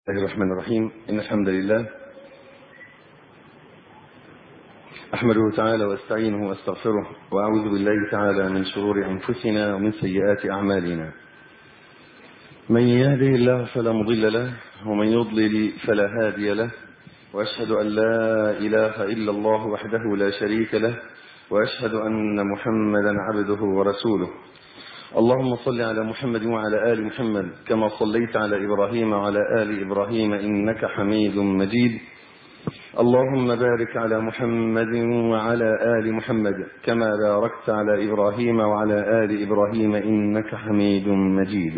الله الرحمن الرحيم إن الحمد لله أحمده تعالى واستعينه واستغفره وأعوذ بالله تعالى من شرور أنفسنا ومن سيئات أعمالنا من يهده الله فلا مضل له ومن يضلل فلا هادي له وأشهد أن لا إله إلا الله وحده لا شريك له وأشهد أن محمدا عبده ورسوله اللهم صل على محمد وعلى آل محمد كما صليت على إبراهيم وعلى آل إبراهيم إنك حميد مجيد اللهم بارك على محمد وعلى آل محمد كما باركت على إبراهيم وعلى آل إبراهيم إنك حميد مجيد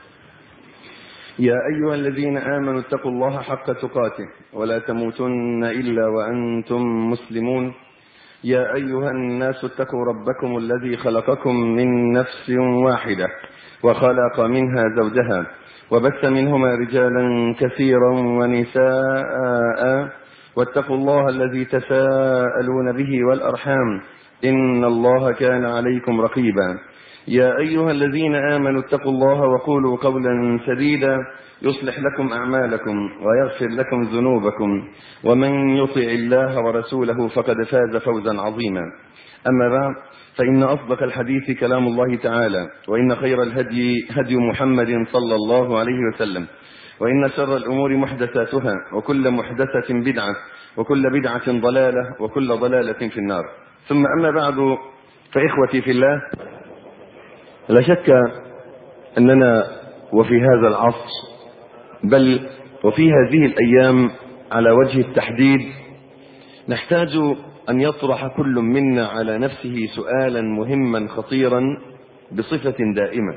يا أيها الذين آمنوا اتقوا الله حق تقاته ولا تموتن إلا وأنتم مسلمون يا أيها الناس اتقوا ربكم الذي خلقكم من نفس واحدة وخلق منها زوجها وبث منهما رجالا كثيرا ونساء واتقوا الله الذي تساءلون به والأرحام إن الله كان عليكم رقيبا يا أيها الذين آمنوا اتقوا الله وقولوا قولا سديدا يصلح لكم أعمالكم ويغفر لكم ذنوبكم ومن يطع الله ورسوله فقد فاز فوزا عظيما أما بعد فإن أصدق الحديث كلام الله تعالى وإن خير الهدي هدي محمد صلى الله عليه وسلم وإن شر الأمور محدثاتها وكل محدثة بدعة وكل بدعة ضلالة وكل ضلالة في النار ثم أما بعد فإخوتي في الله لا شك أننا وفي هذا العصر بل وفي هذه الأيام على وجه التحديد نحتاج أن يطرح كل منا على نفسه سؤالا مهما خطيرا بصفة دائمة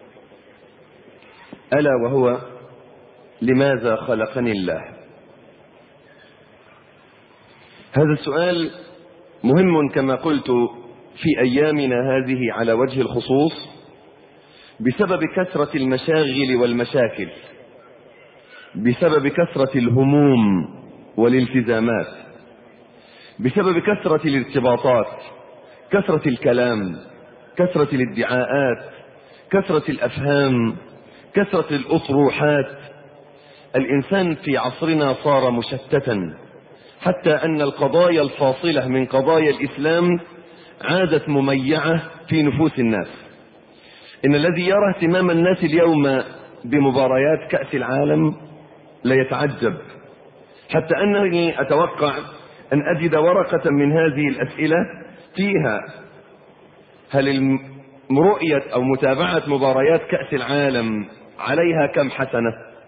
ألا وهو لماذا خلقني الله هذا السؤال مهم كما قلت في أيامنا هذه على وجه الخصوص بسبب كثرة المشاغل والمشاكل بسبب كثرة الهموم والالتزامات بسبب كثرة الارتباطات كثرة الكلام كثرة الادعاءات كثرة الأفهام كثرة الأطروحات الإنسان في عصرنا صار مشتتا حتى أن القضايا الفاصلة من قضايا الإسلام عادت مميعة في نفوس الناس إن الذي يرى اهتمام الناس اليوم بمباريات كأس العالم لا يتعجب حتى أنني أتوقع أن أجد ورقة من هذه الأسئلة فيها هل رؤية أو متابعة مباريات كأس العالم عليها كم حسنة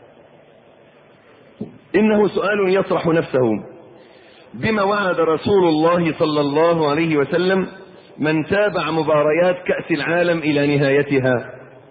إنه سؤال يطرح نفسه بما وعد رسول الله صلى الله عليه وسلم من تابع مباريات كأس العالم إلى نهايتها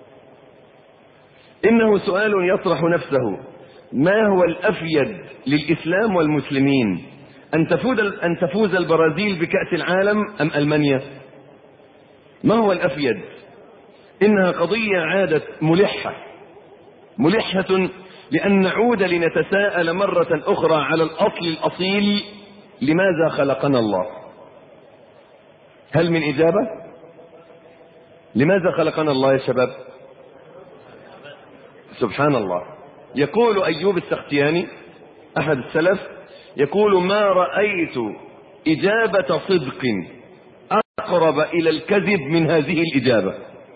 إنه سؤال يطرح نفسه ما هو الأفيد للإسلام والمسلمين أن تفوز, أن تفوز البرازيل بكأس العالم أم ألمانيا ما هو الأفيد إنها قضية عادت ملحة ملحة لأن نعود لنتساءل مرة أخرى على الأصل الأصيل لماذا خلقنا الله هل من إجابة لماذا خلقنا الله يا شباب سبحان الله يقول أيوب السختياني أحد السلف يقول ما رأيت إجابة صدق أقرب إلى الكذب من هذه الإجابة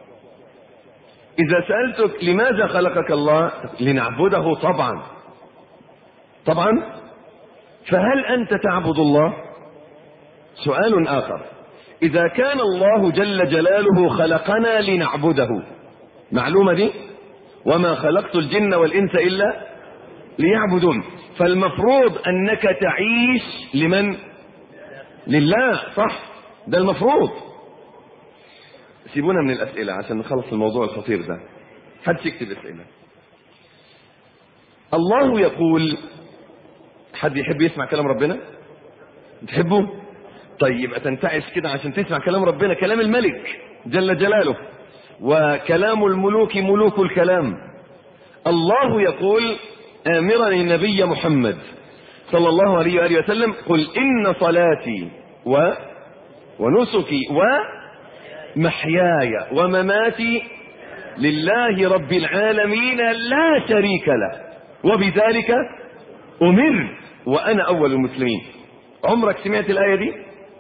إذا سألتك لماذا خلقك الله لنعبده طبعا طبعا فهل أنت تعبد الله سؤال آخر إذا كان الله جل جلاله خلقنا لنعبده معلومة دي وما خلقت الجن والإنس إلا ليعبدون فالمفروض أنك تعيش لمن لله صح ده المفروض سيبونا من الأسئلة عشان نخلص الموضوع الخطير ده حد يكتب أسئلة الله يقول حد يحب يسمع كلام ربنا تحبه طيب يبقى تنتعش كده عشان تسمع كلام ربنا كلام الملك جل جلاله وكلام الملوك ملوك الكلام الله يقول آمرا النبي محمد صلى الله عليه وآله وسلم قل إن صلاتي و ونسكي ومحياي ومماتي لله رب العالمين لا شريك له وبذلك أمر وأنا أول المسلمين عمرك سمعت الآية دي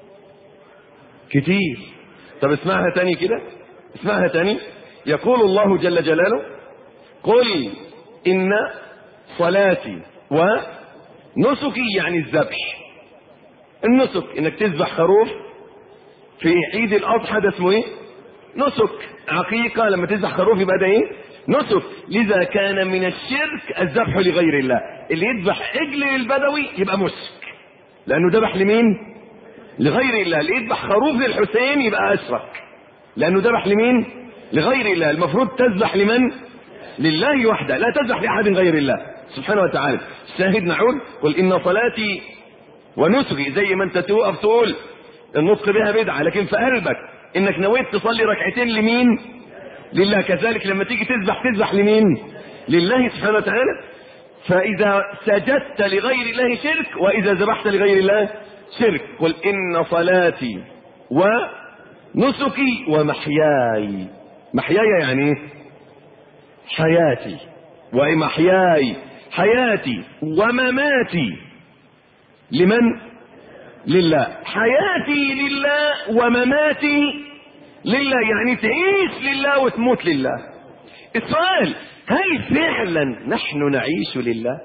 كتير طب اسمعها تاني كده اسمعها تاني يقول الله جل جلاله قل إن صلاتي ونسكي يعني الذبح النسك انك تذبح خروف في عيد الاضحى ده اسمه ايه نسك عقيقة لما تذبح خروف يبقى ده ايه نسك لذا كان من الشرك الذبح لغير الله اللي يذبح عجل للبدوي يبقى مشرك لانه ذبح لمين لغير الله اللي يذبح خروف للحسين يبقى اشرك لانه ذبح لمين لغير الله المفروض تذبح لمن لله وحده لا تذبح لاحد غير الله سبحانه وتعالى الشاهد نعود قل ان صلاتي ونسكي زي ما انت توقف تقول النطق بها بدعه لكن في قلبك انك نويت تصلي ركعتين لمين لله كذلك لما تيجي تذبح تذبح لمين لله سبحانه وتعالى فاذا سجدت لغير الله شرك واذا ذبحت لغير الله شرك قل ان صلاتي ونسكي ومحياي محياي يعني ايه حياتي ومحياي حياتي ومماتي لمن لله حياتي لله ومماتي لله يعني تعيش لله وتموت لله السؤال هل فعلا نحن نعيش لله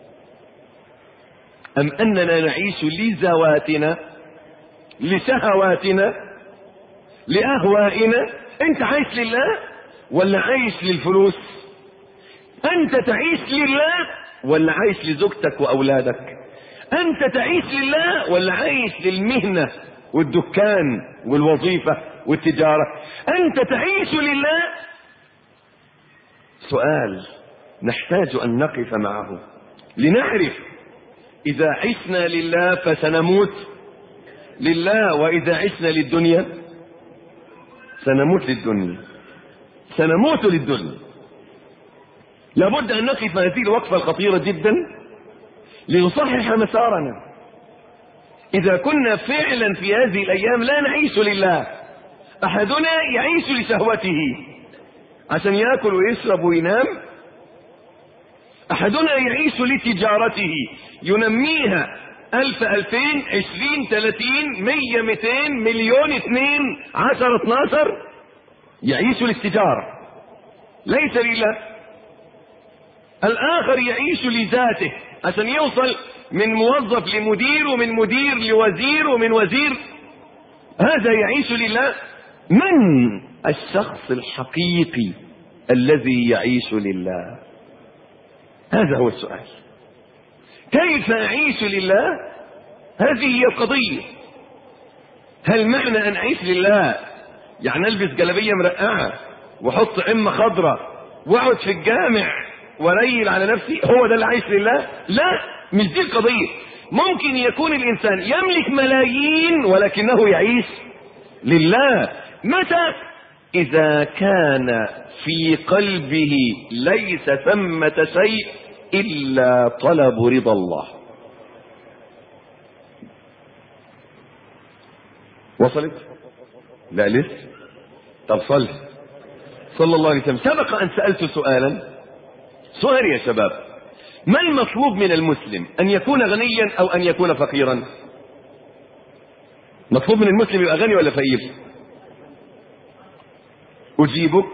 ام اننا نعيش لذواتنا لشهواتنا لاهوائنا انت عايش لله ولا عايش للفلوس انت تعيش لله ولا عايش لزوجتك واولادك انت تعيش لله ولا عايش للمهنة والدكان والوظيفة والتجارة انت تعيش لله سؤال نحتاج ان نقف معه لنعرف اذا عشنا لله فسنموت لله واذا عشنا للدنيا سنموت للدنيا سنموت للدنيا لابد ان نقف هذه الوقفة الخطيرة جدا لنصحح مسارنا إذا كنا فعلا في هذه الأيام لا نعيش لله أحدنا يعيش لشهوته عشان يأكل ويشرب وينام أحدنا يعيش لتجارته ينميها ألف ألفين عشرين ثلاثين مية ميتين مليون اثنين عشر اتناشر يعيش للتجارة ليس لله الآخر يعيش لذاته عشان يوصل من موظف لمدير ومن مدير لوزير ومن وزير هذا يعيش لله من الشخص الحقيقي الذي يعيش لله هذا هو السؤال كيف اعيش لله هذه هي القضيه هل معنى ان اعيش لله يعني البس جلابيه مرقعه واحط عمه خضراء واقعد في الجامع وريل على نفسي هو ده اللي عايش لله لا مش دي القضية ممكن يكون الإنسان يملك ملايين ولكنه يعيش لله متى إذا كان في قلبه ليس ثمة شيء إلا طلب رضا الله وصلت لا لسه طب صل صلى الله عليه وسلم سبق أن سألت سؤالا سؤال يا شباب ما المطلوب من المسلم أن يكون غنيا أو أن يكون فقيرا مطلوب من المسلم يبقى غني ولا فقير أجيبك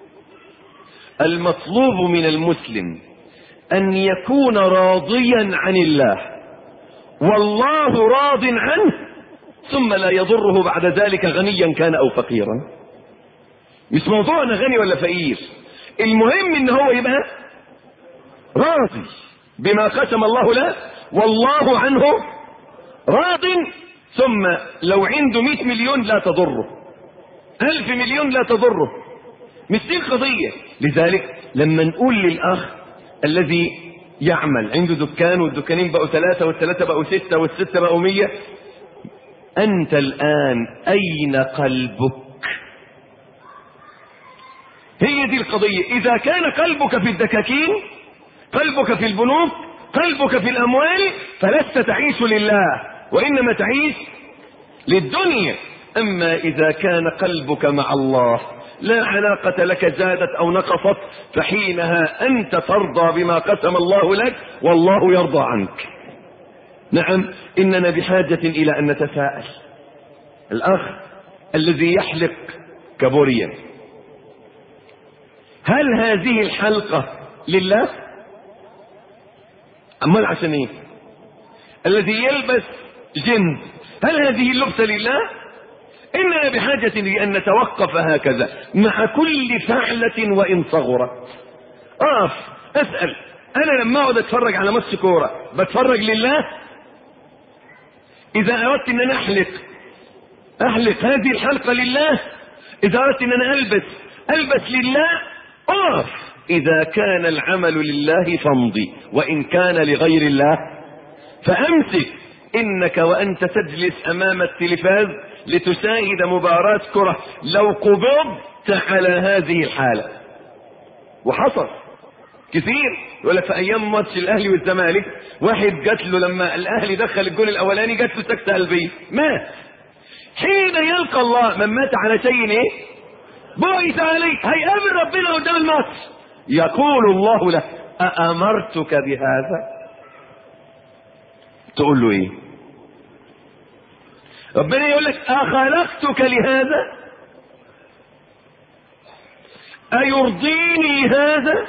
المطلوب من المسلم أن يكون راضيا عن الله والله راض عنه ثم لا يضره بعد ذلك غنيا كان أو فقيرا مش موضوع أنا غني ولا فقير المهم ان هو يبقى راضي بما قسم الله له والله عنه راض ثم لو عنده مئة مليون لا تضره ألف مليون لا تضره مش دي القضية لذلك لما نقول للأخ الذي يعمل عنده دكان والدكانين بقوا ثلاثة والثلاثة بقوا ستة والستة بقوا مية أنت الآن أين قلبك هي دي القضية إذا كان قلبك في الدكاكين قلبك في البنوك قلبك في الأموال فلست تعيش لله وإنما تعيش للدنيا أما إذا كان قلبك مع الله لا علاقة لك زادت أو نقصت فحينها أنت ترضى بما قسم الله لك والله يرضى عنك نعم إننا بحاجة إلى أن نتساءل الأخ الذي يحلق كابوريا هل هذه الحلقة لله أمال عشان إيه الذي يلبس جن هل هذه اللبسة لله إننا بحاجة لأن نتوقف هكذا مع كل فعلة وإن صغرت أقف أسأل أنا لما أقعد أتفرج على ماتش كورة بتفرج لله إذا أردت أن أنا أحلق أحلق هذه الحلقة لله إذا أردت أن أنا ألبس ألبس لله أقف إذا كان العمل لله فامضي وإن كان لغير الله فأمسك إنك وأنت تجلس أمام التلفاز لتشاهد مباراة كرة لو قبضت على هذه الحالة وحصل كثير يقول لك في ايام ماتش الاهلي والزمالك واحد جات له لما الاهلي دخل الجول الاولاني جات له سكته قلبيه مات حين يلقى الله من مات على شيء ايه بعث عليه هيقابل ربنا قدام الماتش يقول الله له أأمرتك بهذا تقول له ايه ربنا يقول لك أخلقتك لهذا أيرضيني هذا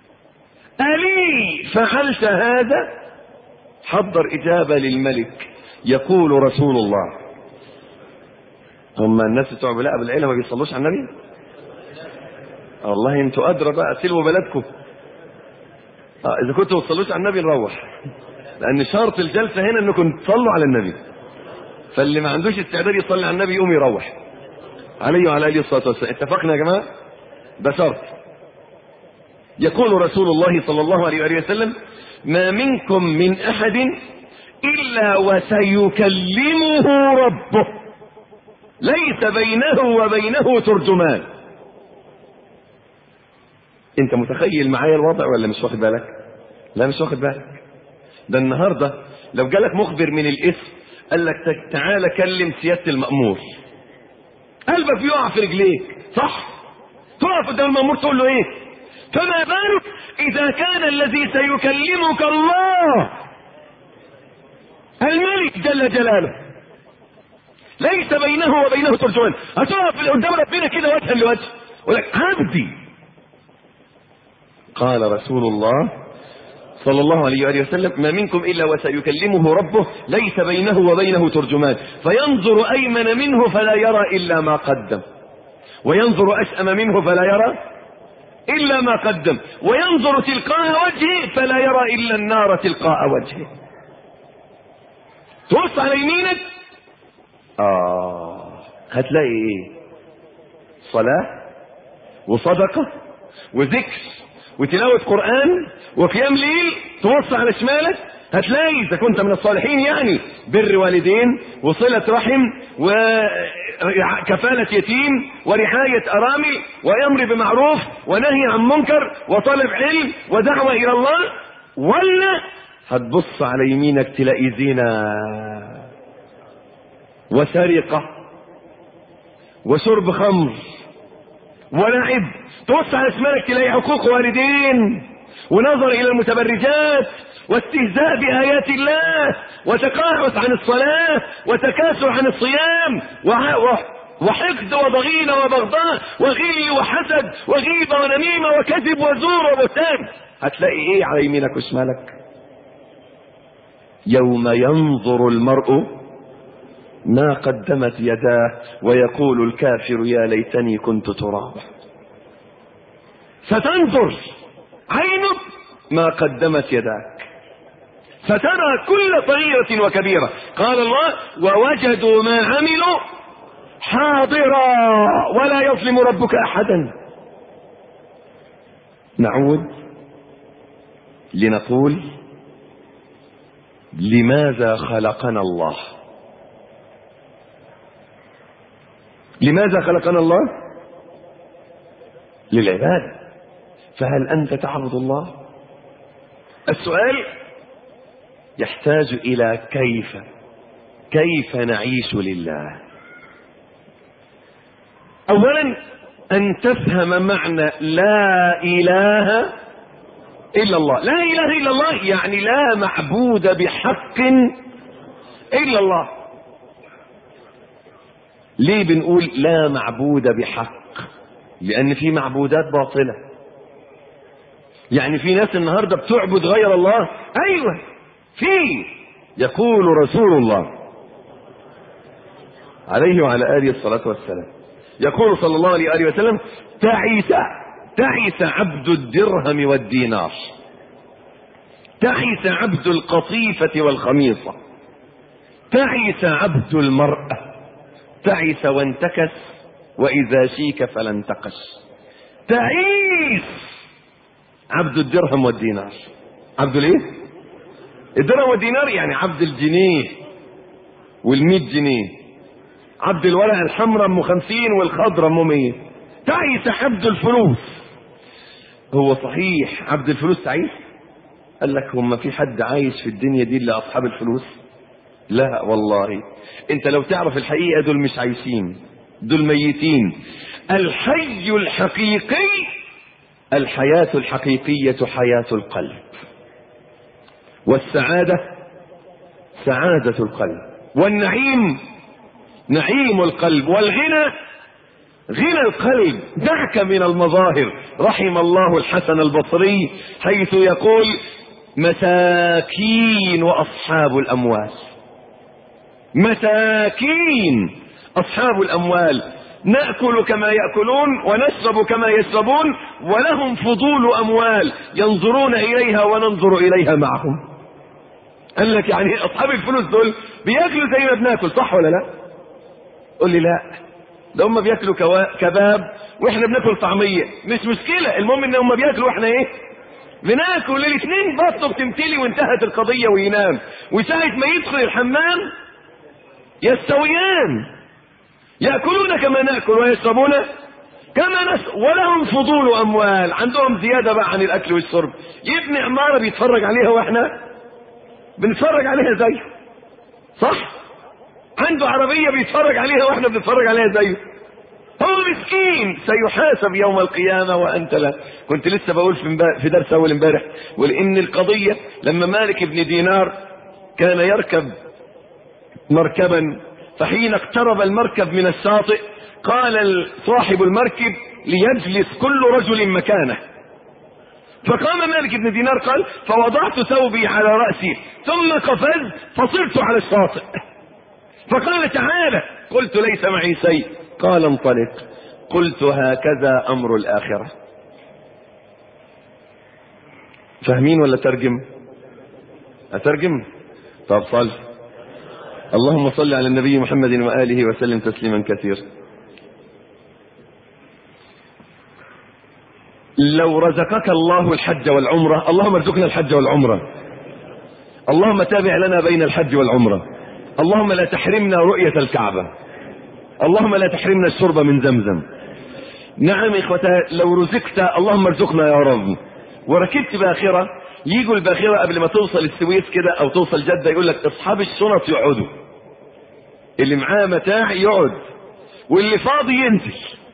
ألي فعلت هذا حضر إجابة للملك يقول رسول الله هم الناس بتوع بلاء بالعيلة ما بيصلوش على النبي والله انتوا أدرى بقى سلوا بلدكم آه إذا كنتوا ما تصلوش على النبي نروح لأن شرط الجلسة هنا أنكم تصلوا على النبي فاللي ما عندوش استعداد يصلي على النبي يقوم يروح عليه وعلى آله الصلاة والسلام اتفقنا يا جماعة ده شرط يقول رسول الله صلى الله عليه وآله وسلم ما منكم من أحد إلا وسيكلمه ربه ليس بينه وبينه ترجمان انت متخيل معايا الوضع ولا مش واخد بالك لا مش واخد بالك ده النهاردة لو جالك مخبر من الاسم قال لك تعالى كلم سيادة المأمور قلبك يقع في رجليك صح تقف قدام المأمور تقول له ايه فما بالك اذا كان الذي سيكلمك الله الملك جل جلاله ليس بينه وبينه ترجمان هتقف قدام ربنا كده وجها لوجه يقول لك عبدي قال رسول الله صلى الله عليه وآله وسلم ما منكم إلا وسيكلمه ربه ليس بينه وبينه ترجمان فينظر أيمن منه فلا يرى إلا ما قدم وينظر أشأم منه فلا يرى إلا ما قدم وينظر تلقاء وجهه فلا يرى إلا النار تلقاء وجهه تبص على يمينك آه هتلاقي إيه صلاة وصدقة وذكر وتلاوة قرآن وقيام ليل تبص على شمالك هتلاقي إذا كنت من الصالحين يعني بر والدين وصلة رحم وكفالة يتيم ورعاية أرامل وأمر بمعروف ونهي عن منكر وطلب علم ودعوة إلى الله ولا هتبص على يمينك تلاقي زنا وسرقة وشرب خمر ولعب تبص على شمالك تلاقي حقوق والدين ونظر إلى المتبرجات واستهزاء بآيات الله وتقاعس عن الصلاة وتكاسل عن الصيام وحقد وضغينة وبغضاء وغي وحسد وغيبة ونميمة وكذب وزور وبهتان هتلاقي ايه على يمينك وشمالك يوم ينظر المرء ما قدمت يداه ويقول الكافر يا ليتني كنت ترابا ستنظر عينك ما قدمت يداك فترى كل صغيرة وكبيرة قال الله ووجدوا ما عملوا حاضرا ولا يظلم ربك أحدا نعود لنقول لماذا خلقنا الله لماذا خلقنا الله للعبادة فهل أنت تعبد الله السؤال يحتاج إلى كيف كيف نعيش لله أولا أن تفهم معنى لا إله إلا الله لا إله إلا الله يعني لا معبود بحق إلا الله ليه بنقول لا معبود بحق لأن في معبودات باطلة يعني في ناس النهاردة بتعبد غير الله أيوة في يقول رسول الله عليه وعلى آله الصلاة والسلام يقول صلى الله عليه وآله وسلم تعيس تعيس عبد الدرهم والدينار تعيس عبد القطيفة والخميصة تعيس عبد المرأة تعس وانتكس وإذا شيك فلا انتقش تعيس عبد الدرهم والدينار عبد الايه الدرهم والدينار يعني عبد الجنيه والمئة جنيه عبد الورقة الحمراء ام خمسين والخضراء ام مية تعيس عبد الفلوس هو صحيح عبد الفلوس تعيس قال لك هم في حد عايش في الدنيا دي الا اصحاب الفلوس لا والله انت لو تعرف الحقيقة دول مش عايشين دول ميتين الحي الحقيقي الحياة الحقيقية حياة القلب والسعادة سعادة القلب والنعيم نعيم القلب والغنى غنى القلب دعك من المظاهر رحم الله الحسن البصري حيث يقول مساكين واصحاب الاموال مساكين اصحاب الاموال ناكل كما ياكلون ونشرب كما يشربون ولهم فضول اموال ينظرون اليها وننظر اليها معهم قال لك يعني اصحاب الفلوس دول بياكلوا زي ما بناكل صح ولا لا قول لي لا ده هم بياكلوا كوا... كباب واحنا بناكل طعميه مش مشكله المهم ان هم بياكلوا واحنا ايه بناكل الاثنين بطنه بتمتلي وانتهت القضيه وينام وساعه ما يدخل الحمام يستويان ياكلون كما ناكل ويشربون كما نس ولهم فضول اموال عندهم زياده بقى عن الاكل والشرب يبني عماره بيتفرج عليها واحنا بنتفرج عليها زيه صح عنده عربيه بيتفرج عليها واحنا بنتفرج عليها زيه هو مسكين سيحاسب يوم القيامة وأنت لا كنت لسه بقول في, في درس أول امبارح ولأن القضية لما مالك بن دينار كان يركب مركبا فحين اقترب المركب من الشاطئ قال صاحب المركب ليجلس كل رجل مكانه فقام مالك بن دينار قال فوضعت ثوبي على رأسي ثم قفزت فصرت على الشاطئ فقال تعالى قلت ليس معي شيء قال انطلق قلت هكذا امر الاخره فاهمين ولا ترجم اترجم طب صل اللهم صل على النبي محمد واله وسلم تسليما كثيرا لو رزقك الله الحج والعمره اللهم ارزقنا الحج والعمره اللهم تابع لنا بين الحج والعمره اللهم لا تحرمنا رؤيه الكعبه اللهم لا تحرمنا الشرب من زمزم نعم إخوتا لو رزقت اللهم ارزقنا يا رب وركبت باخرة يجوا الباخرة قبل ما توصل السويس كده أو توصل جدة يقول لك أصحاب الشنط يقعدوا اللي معاه متاع يقعد واللي فاضي ينزل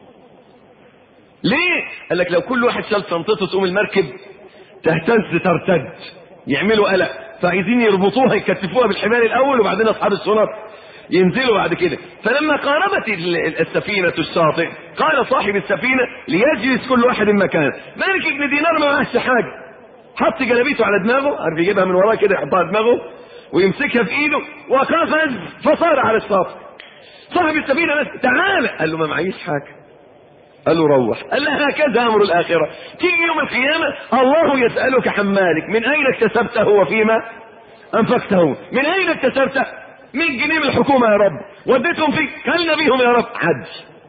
ليه؟ قال لك لو كل واحد شال شنطته تقوم المركب تهتز ترتج يعملوا قلق فعايزين يربطوها يكتفوها بالحبال الأول وبعدين أصحاب الشنط ينزلوا بعد كده فلما قاربت السفينة الشاطئ قال صاحب السفينة ليجلس كل واحد مكانه مالك ابن دينار ما معهش حاجة حط جلابيته على دماغه عارف يجيبها من وراه كده يحطها على دماغه ويمسكها في ايده وقفز فصار على الشاطئ صاحب السفينة بس تعالى قال له ما معيش حاجة قال له روح قال له هكذا امر الاخره تيجي يوم القيامه الله يسالك عن مالك من اين اكتسبته وفيما انفقته من اين اكتسبته 100 جنيه من الحكومة يا رب وديتهم فيك كلنا بيهم يا رب حج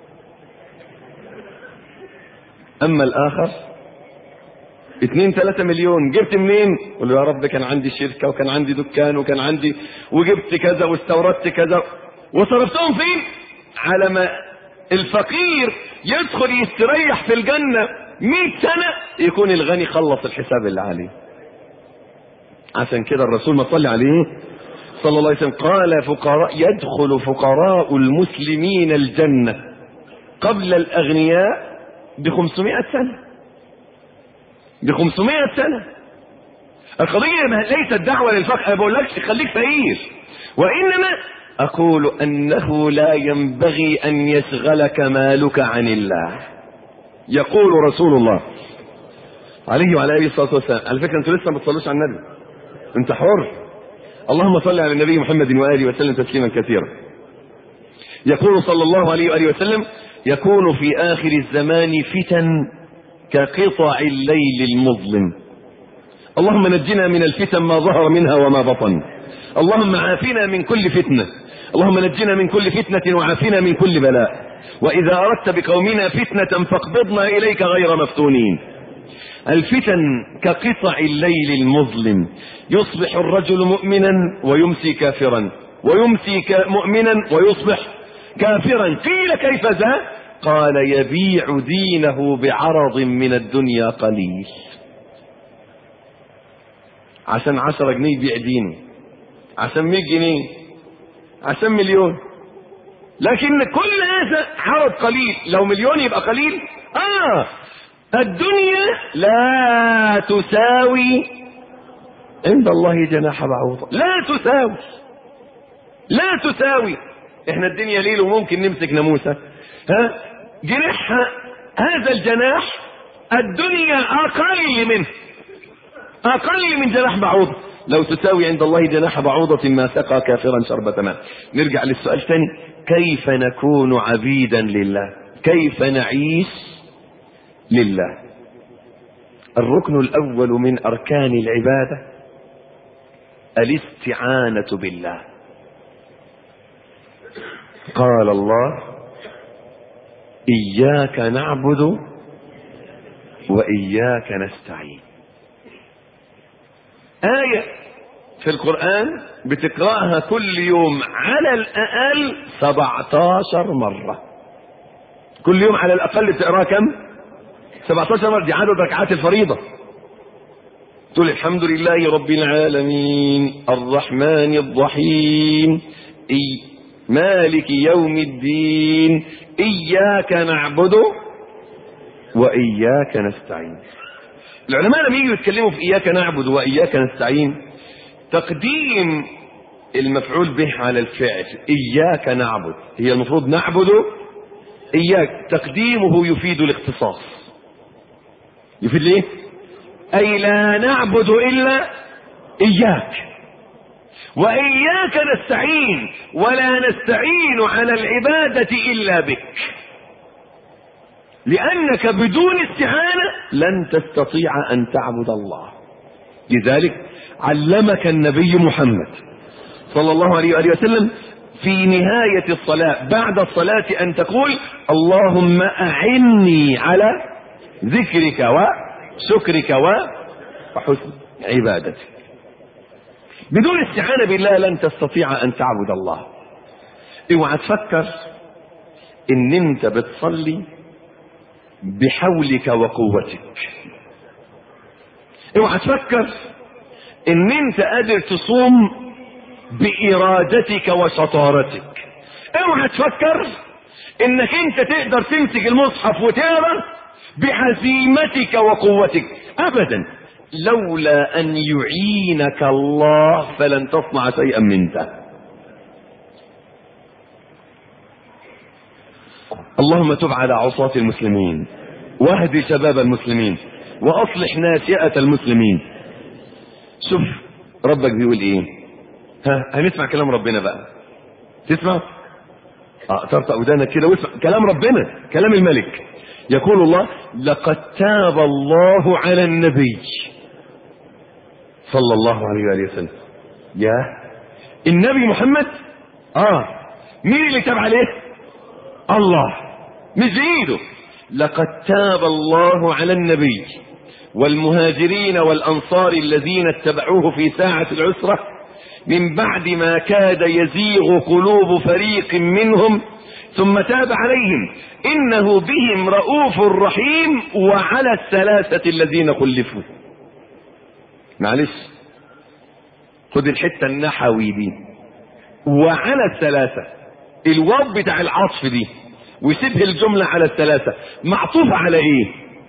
أما الآخر اتنين تلاتة مليون جبت منين قل له يا رب كان عندي شركة وكان عندي دكان وكان عندي وجبت كذا واستوردت كذا وصرفتهم فين على ما الفقير يدخل يستريح في الجنة مئة سنة يكون الغني خلص الحساب اللي عليه عشان كده الرسول ما صلي عليه صلى الله عليه وسلم قال فقراء يدخل فقراء المسلمين الجنة قبل الأغنياء ب 500 سنة ب 500 سنة القضية ما ليست دعوة للفقر أنا بقول لكش خليك فقير وإنما أقول أنه لا ينبغي أن يشغلك مالك عن الله يقول رسول الله عليه وعلى آله الصلاة والسلام على فكرة أنتوا لسه ما بتصلوش على النبي أنت حر اللهم صل على النبي محمد وآله وسلم تسليما كثيرا يقول صلى الله عليه وآله وسلم يكون في آخر الزمان فتن كقطع الليل المظلم اللهم نجنا من الفتن ما ظهر منها وما بطن اللهم عافنا من كل فتنة اللهم نجنا من كل فتنة وعافنا من كل بلاء وإذا أردت بقومنا فتنة فاقبضنا إليك غير مفتونين الفتن كقطع الليل المظلم يصبح الرجل مؤمنا ويمسي كافرا ويمسي مؤمنا ويصبح كافرا قيل كيف ذا قال يبيع دينه بعرض من الدنيا قليل عشان عشرة جنيه يبيع دينه عشان مية جنيه عشان مليون لكن كل هذا عرض قليل لو مليون يبقى قليل اه الدنيا لا تساوي عند الله جناح بعوضة لا تساوي لا تساوي احنا الدنيا ليل وممكن نمسك ناموسة ها جناحها هذا الجناح الدنيا اقل منه اقل من جناح بعوضة لو تساوي عند الله جناح بعوضة ما سقى كافرا شربة ماء نرجع للسؤال ثاني كيف نكون عبيدا لله كيف نعيش لله الركن الأول من أركان العبادة الاستعانة بالله قال الله إياك نعبد وإياك نستعين آية في القرآن بتقرأها كل يوم على الأقل 17 مرة كل يوم على الأقل بتقراها كم 17 مرة دي عدد ركعات الفريضة تقول الحمد لله رب العالمين الرحمن الرحيم إي مالك يوم الدين إياك نعبد وإياك نستعين العلماء لما يجوا يتكلموا في إياك نعبد وإياك نستعين تقديم المفعول به على الفعل إياك نعبد هي المفروض نعبد إياك تقديمه يفيد الاختصاص يفيد ليه أي لا نعبد إلا إياك وإياك نستعين ولا نستعين على العبادة إلا بك لأنك بدون استعانة لن تستطيع أن تعبد الله لذلك علمك النبي محمد صلى الله عليه وآله وسلم في نهاية الصلاة بعد الصلاة أن تقول اللهم أعني على ذكرك وشكرك وحسن عبادتك بدون استعانة بالله لن تستطيع أن تعبد الله اوعى تفكر ان انت بتصلي بحولك وقوتك اوعى تفكر ان انت قادر تصوم بارادتك وشطارتك اوعى تفكر انك انت تقدر تمسك المصحف وتقرا بعزيمتك وقوتك ابدا لولا ان يعينك الله فلن تصنع شيئا من ذلك اللهم تب على عصاة المسلمين واهدي شباب المسلمين واصلح ناشئة المسلمين شوف ربك بيقول ايه ها هنسمع كلام ربنا بقى تسمع اه ترطأ ودانك كده واسمع كلام ربنا كلام الملك يقول الله لقد تاب الله على النبي صلى الله عليه وآله وسلم يا النبي محمد اه مين اللي تاب عليه الله مش بإيده لقد تاب الله على النبي والمهاجرين والأنصار الذين اتبعوه في ساعة العسرة من بعد ما كاد يزيغ قلوب فريق منهم ثم تاب عليهم إنه بهم رؤوف رحيم وعلى الثلاثة الذين خلفوا معلش خد الحتة النحوي دي وعلى الثلاثة الواو بتاع العطف دي ويسيب الجملة على الثلاثة معطوفة على ايه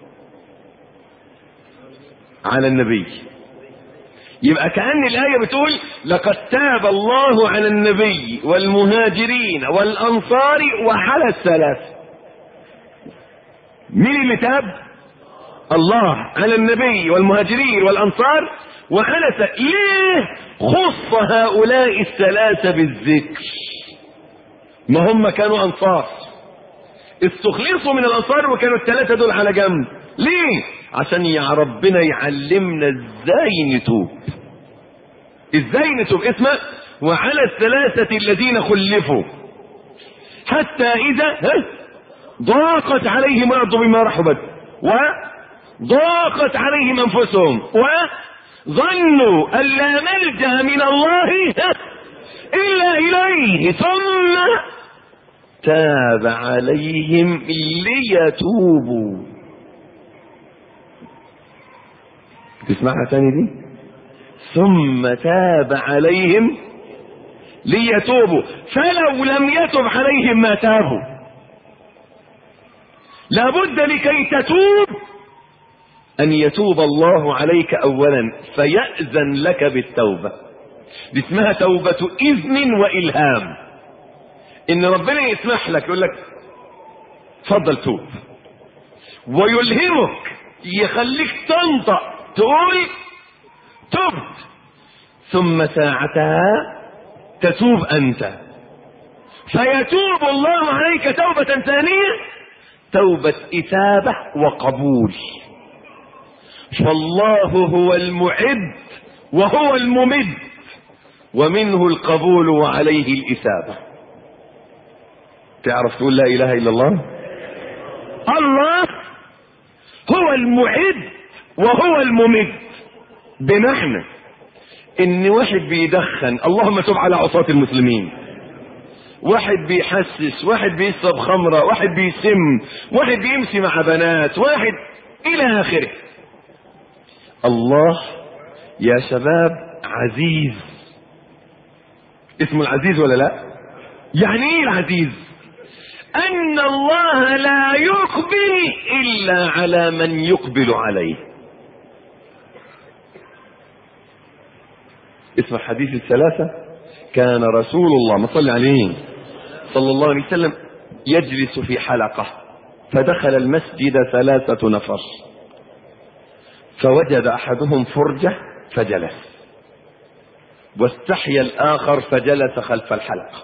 على النبي يبقى كأن الآية بتقول لقد تاب الله على النبي والمهاجرين والأنصار وعلى الثلاث مين اللي تاب الله على النبي والمهاجرين والأنصار وعلى ث... ليه خص هؤلاء الثلاثة بالذكر ما هم كانوا أنصار استخلصوا من الأنصار وكانوا الثلاثة دول على جنب ليه عشان يا ربنا يعلمنا ازاي نتوب ازاي نتوب اسمع وعلى الثلاثة الذين خلفوا حتى اذا ها ضاقت عليهم الارض بما رحبت وضاقت عليهم انفسهم وظنوا ان لا ملجا من الله ها الا اليه ثم تاب عليهم ليتوبوا تسمعها تاني دي ثم تاب عليهم ليتوبوا فلو لم يتب عليهم ما تابوا لابد لكي تتوب ان يتوب الله عليك اولا فيأذن لك بالتوبة دي اسمها توبة اذن والهام ان ربنا يسمح لك يقول لك اتفضل توب ويلهمك يخليك تنطق تقول تبت ثم ساعتها تتوب انت فيتوب الله عليك توبة ثانية توبة إثابة وقبول فالله هو المعد وهو الممد ومنه القبول وعليه الإثابة تعرف تقول لا إله إلا الله الله هو المعد وهو الممد بمعنى ان واحد بيدخن اللهم تب على عصاة المسلمين واحد بيحسس واحد بيشرب خمرة واحد بيسم واحد بيمشي مع بنات واحد الى اخره الله يا شباب عزيز اسمه العزيز ولا لا يعني ايه العزيز ان الله لا يقبل الا على من يقبل عليه اسم الحديث الثلاثة كان رسول الله ما صلى عليه صلى الله عليه وسلم يجلس في حلقة فدخل المسجد ثلاثة نفر فوجد أحدهم فرجة فجلس واستحيا الآخر فجلس خلف الحلقة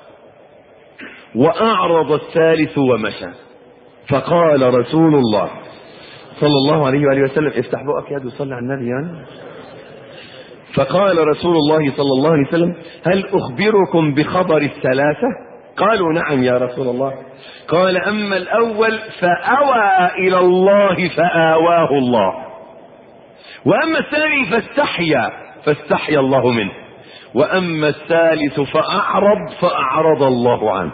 وأعرض الثالث ومشى فقال رسول الله صلى الله عليه وآله وسلم افتح بقك يا دي وصلي على النبي يعني فقال رسول الله صلى الله عليه وسلم هل أخبركم بخبر الثلاثة قالوا نعم يا رسول الله قال أما الأول فأوى إلى الله فآواه الله وأما الثاني فاستحيا فاستحيا الله منه وأما الثالث فأعرض فأعرض الله عنه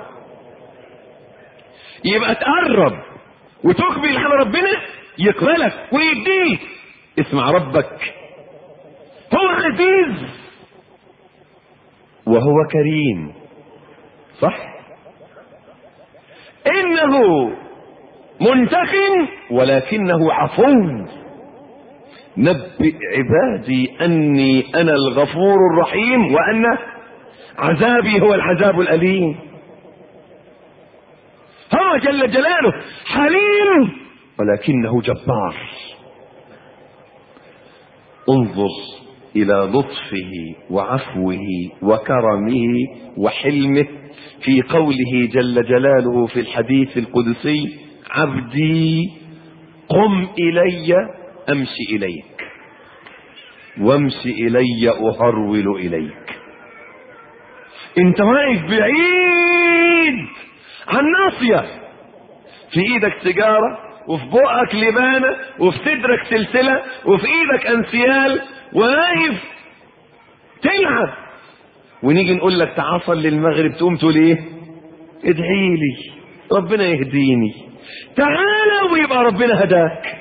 يبقى تقرب وتقبل على ربنا يقبلك ويديك اسمع ربك هو عزيز وهو كريم صح انه منتقم ولكنه عفو نبئ عبادي اني انا الغفور الرحيم وان عذابي هو العذاب الاليم هو جل جلاله حليم ولكنه جبار انظر الى لطفه وعفوه وكرمه وحلمه في قوله جل جلاله في الحديث القدسي عبدي قم الي امشي اليك وامشي الي اهرول اليك انت واقف بعيد عن ناصيه في ايدك سيجاره وفي بقك لبانه وفي صدرك سلسله وفي ايدك انسيال واقف تلعب ونيجي نقول لك تعال صلي المغرب تقوم تقول ايه ادعي لي ربنا يهديني تعالى ويبقى ربنا هداك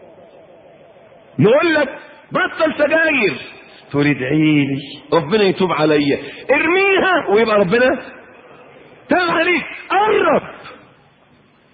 نقول لك بطل سجاير تقول ادعي لي ربنا يتوب عليا ارميها ويبقى ربنا تاب عليك قرب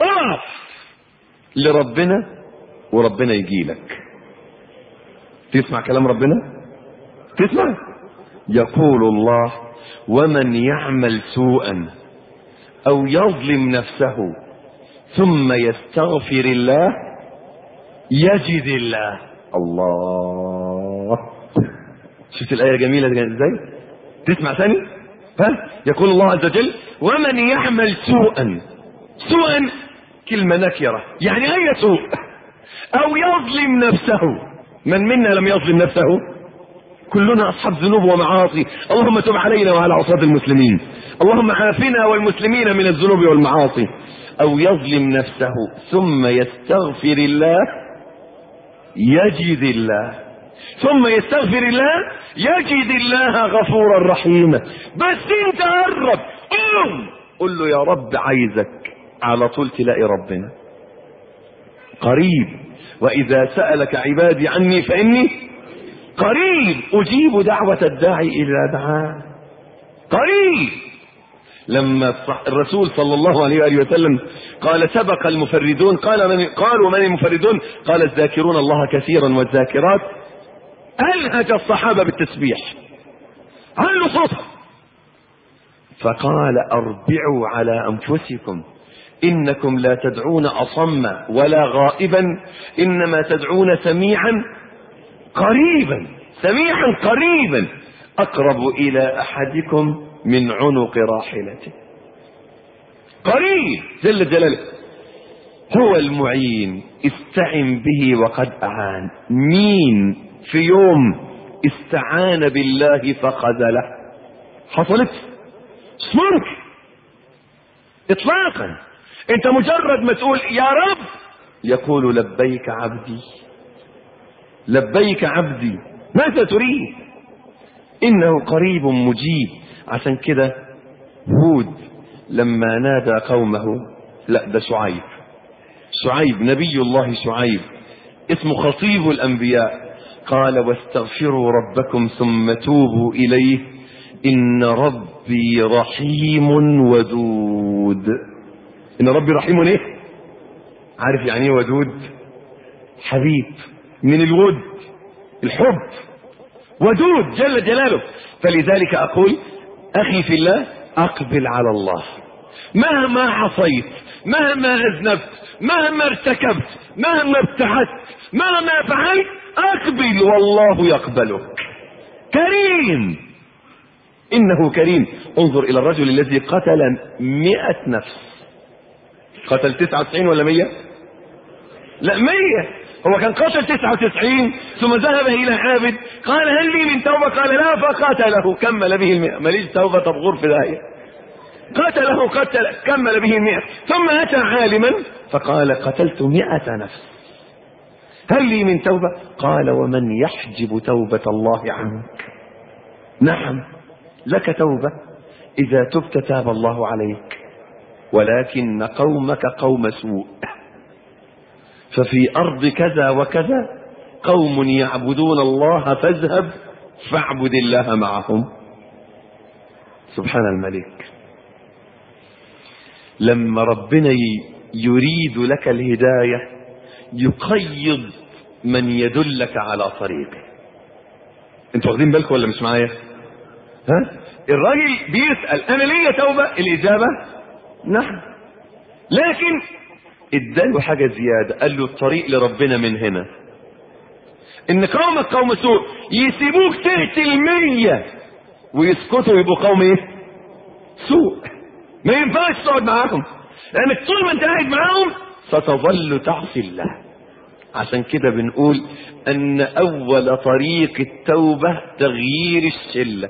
اقف لربنا وربنا يجي لك تسمع كلام ربنا تسمع يقول الله ومن يعمل سوءا او يظلم نفسه ثم يستغفر الله يجد الله الله شفت الآية جميلة دي ازاي تسمع ثاني ها يقول الله عز وجل ومن يعمل سوءا سوءا كلمة نكرة يعني أي سوء أو يظلم نفسه من منا لم يظلم نفسه كلنا أصحاب ذنوب ومعاصي اللهم تب علينا وعلى عصاة المسلمين اللهم عافنا والمسلمين من الذنوب والمعاصي أو يظلم نفسه ثم يستغفر الله يجد الله ثم يستغفر الله يجد الله غفورا رحيما بس انت قرب قوم قل له يا رب عايزك على طول تلاقي ربنا قريب واذا سالك عبادي عني فاني قريب اجيب دعوه الداعي اذا دعان قريب لما الرسول صلى الله عليه واله وسلم قال سبق المفردون قال من قالوا من المفردون قال الذاكرون الله كثيرا والذاكرات ألهج الصحابة بالتسبيح علوا صوتهم فقال أربعوا على أنفسكم إنكم لا تدعون أصم ولا غائبا إنما تدعون سميعا قريبا سميعا قريبا أقرب إلى أحدكم من عنق راحلته قريب جل جلاله هو المعين استعن به وقد أعان مين في يوم استعان بالله فخذله حصلت ممكن اطلاقا انت مجرد ما تقول يا رب يقول لبيك عبدي لبيك عبدي ماذا تريد انه قريب مجيب عشان كده هود لما نادى قومه لا ده شعيب شعيب نبي الله شعيب اسمه خطيب الانبياء قال واستغفروا ربكم ثم توبوا اليه ان ربي رحيم ودود ان ربي رحيم ايه عارف يعني ايه ودود حبيب من الود الحب ودود جل جلاله فلذلك اقول اخي في الله اقبل على الله مهما عصيت مهما اذنبت مهما ارتكبت مهما ابتعدت مهما فعلت اقبل والله يقبلك كريم انه كريم انظر الى الرجل الذي قتل مئة نفس قتل تسعة وتسعين ولا مية لا مية هو كان قتل تسعة وتسعين ثم ذهب الى عابد قال هل لي من توبة قال لا فقتله كمل به المئة ماليش توبة طب غرف داهية قتله قتل كمل به المئة ثم اتى عالما فقال قتلت مئة نفس هل لي من توبة قال ومن يحجب توبة الله عنك نعم لك توبة إذا تبت تاب الله عليك ولكن قومك قوم سوء ففي أرض كذا وكذا قوم يعبدون الله فاذهب فاعبد الله معهم سبحان الملك لما ربنا يريد لك الهداية يقيض من يدلك على طريقه انتوا واخدين بالكم ولا مش معايا ها الراجل بيسأل انا ليا توبة الاجابة نعم لكن اداله حاجة زيادة قال له الطريق لربنا من هنا ان قومك قوم سوء يسيبوك تقتل مية ويسكتوا يبقوا قوم ايه سوء ما ينفعش تقعد معاهم لانك طول ما انت قاعد معاهم ستظل تعصي الله عشان كده بنقول ان اول طريق التوبة تغيير الشلة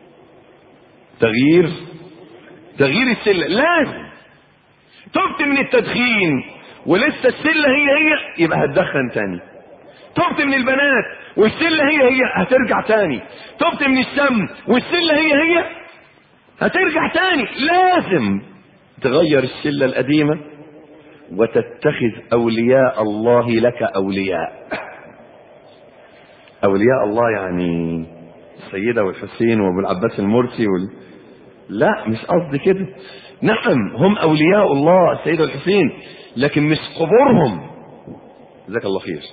تغيير تغيير الشلة لازم تبت من التدخين ولسه الشلة هي هي يبقى هتدخن تاني تبت من البنات والشلة هي هي هترجع تاني تبت من السم والشلة هي هي هترجع تاني لازم تغير الشلة القديمة وتتخذ أولياء الله لك أولياء أولياء الله يعني السيدة والحسين وابو العباس المرسي وال... لا مش قصدي كده نعم هم اولياء الله السيد الحسين لكن مش قبورهم جزاك الله خير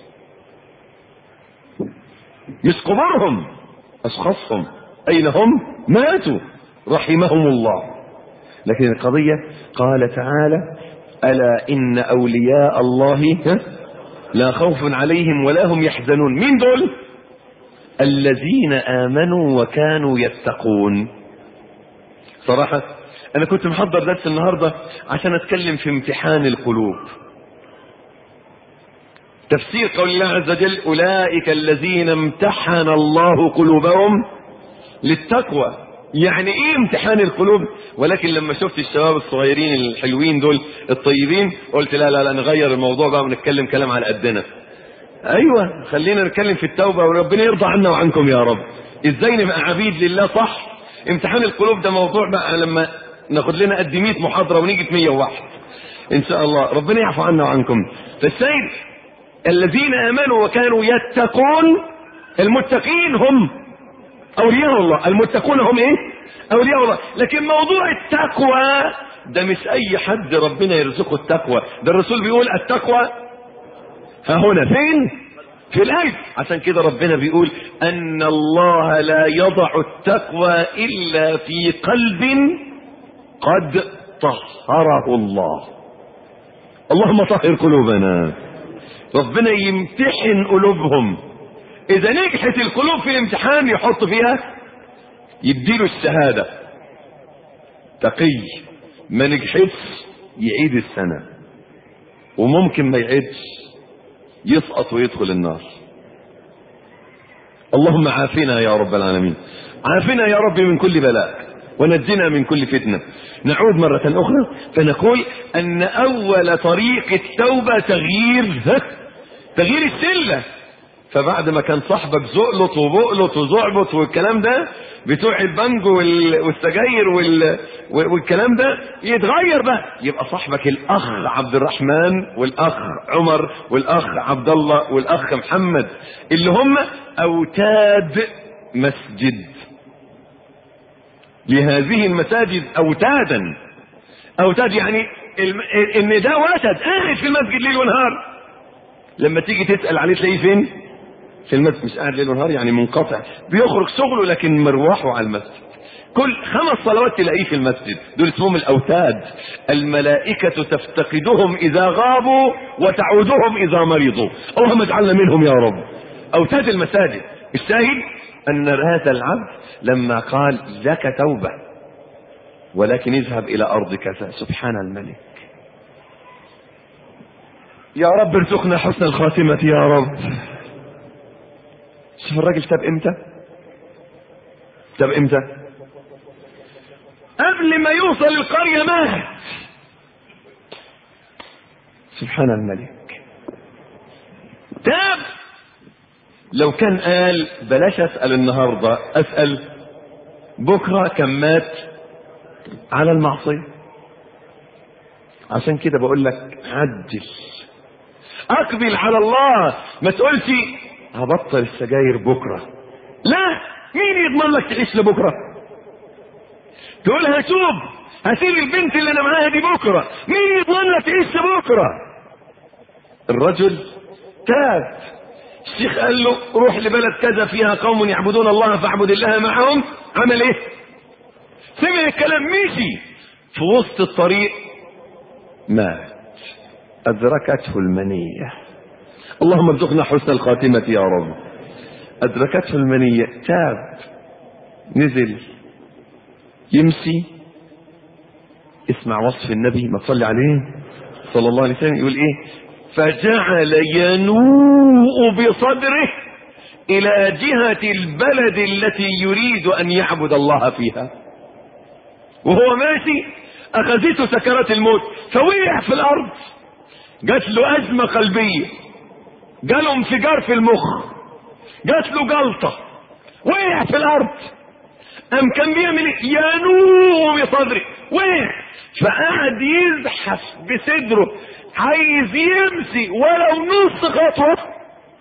مش قبورهم اشخاصهم اين هم ماتوا رحمهم الله لكن القضيه قال تعالى الا ان اولياء الله لا خوف عليهم ولا هم يحزنون مين دول الذين امنوا وكانوا يتقون صراحه انا كنت محضر درس النهارده عشان اتكلم في امتحان القلوب تفسير قول الله عز وجل اولئك الذين امتحن الله قلوبهم للتقوى يعني ايه امتحان القلوب ولكن لما شفت الشباب الصغيرين الحلوين دول الطيبين قلت لا لا لا نغير الموضوع بقى ونتكلم كلام على قدنا ايوه خلينا نتكلم في التوبه وربنا يرضى عنا وعنكم يا رب ازاي نبقى عبيد لله صح امتحان القلوب ده موضوع بقى لما ناخد لنا قد 100 محاضره ونيجي في 101 ان شاء الله ربنا يعفو عنا وعنكم فالسيد الذين امنوا وكانوا يتقون المتقين هم اولياء الله المتقون هم ايه اولياء الله لكن موضوع التقوى ده مش اي حد ربنا يرزقه التقوى ده الرسول بيقول التقوى ها هنا فين في القلب عشان كده ربنا بيقول ان الله لا يضع التقوى الا في قلب قد طهره الله اللهم طهر قلوبنا ربنا يمتحن قلوبهم اذا نجحت القلوب في الامتحان يحط فيها يديله الشهاده تقي ما نجحتش يعيد السنه وممكن ما يعيدش يسقط ويدخل النار اللهم عافنا يا رب العالمين عافنا يا رب من كل بلاء ونجنا من كل فتنة نعود مرة أخرى فنقول أن أول طريق التوبة تغيير تغيير السلة فبعد ما كان صاحبك زقلط وبقلط وزعبط والكلام ده بتوع البنجو والسجاير والكلام ده يتغير بقى يبقى صاحبك الاخ عبد الرحمن والاخ عمر والاخ عبد الله والاخ محمد اللي هم اوتاد مسجد لهذه المساجد اوتادا اوتاد يعني ان ده وتد قاعد في المسجد ليل ونهار لما تيجي تسال عليه تلاقيه فين في المسجد مش قاعد ليل ونهار يعني منقطع بيخرج شغله لكن مروحه على المسجد كل خمس صلوات تلاقيه في المسجد دول اسمهم الاوتاد الملائكة تفتقدهم اذا غابوا وتعودهم اذا مرضوا اللهم اجعلنا منهم يا رب اوتاد المساجد الشاهد ان هذا العبد لما قال لك توبة ولكن اذهب الى ارض كذا سبحان الملك يا رب ارزقنا حسن الخاتمة يا رب شوف الراجل تاب امتى تاب امتى قبل ما يوصل القرية مات سبحان الملك تاب لو كان قال بلاش اسأل النهاردة اسأل بكرة كان مات على المعصية عشان كده بقول لك عجل اقبل على الله ما تقولش هبطل السجاير بكرة لا مين يضمن لك تعيش لبكرة تقول هتوب هسيب البنت اللي انا معاها دي بكرة مين يضمن لك تعيش لبكرة الرجل تاب الشيخ قال له روح لبلد كذا فيها قوم يعبدون الله فاعبد الله معهم عمل ايه سمع الكلام مشي في وسط الطريق مات أدركته المنية اللهم ارزقنا حسن الخاتمة يا رب أدركته المنية تاب نزل يمشي اسمع وصف النبي ما تصلي عليه صلى الله عليه وسلم يقول ايه فجعل ينوء بصدره الى جهة البلد التي يريد ان يعبد الله فيها وهو ماشي اخذته سكرات الموت فوقع في الارض جات له ازمه قلبيه جاله انفجار في المخ جات له جلطه وقع في الارض ام كان بيعمل ايه ينوء بصدره وقع فقعد يزحف بصدره عايز يمشي ولو نص خطوه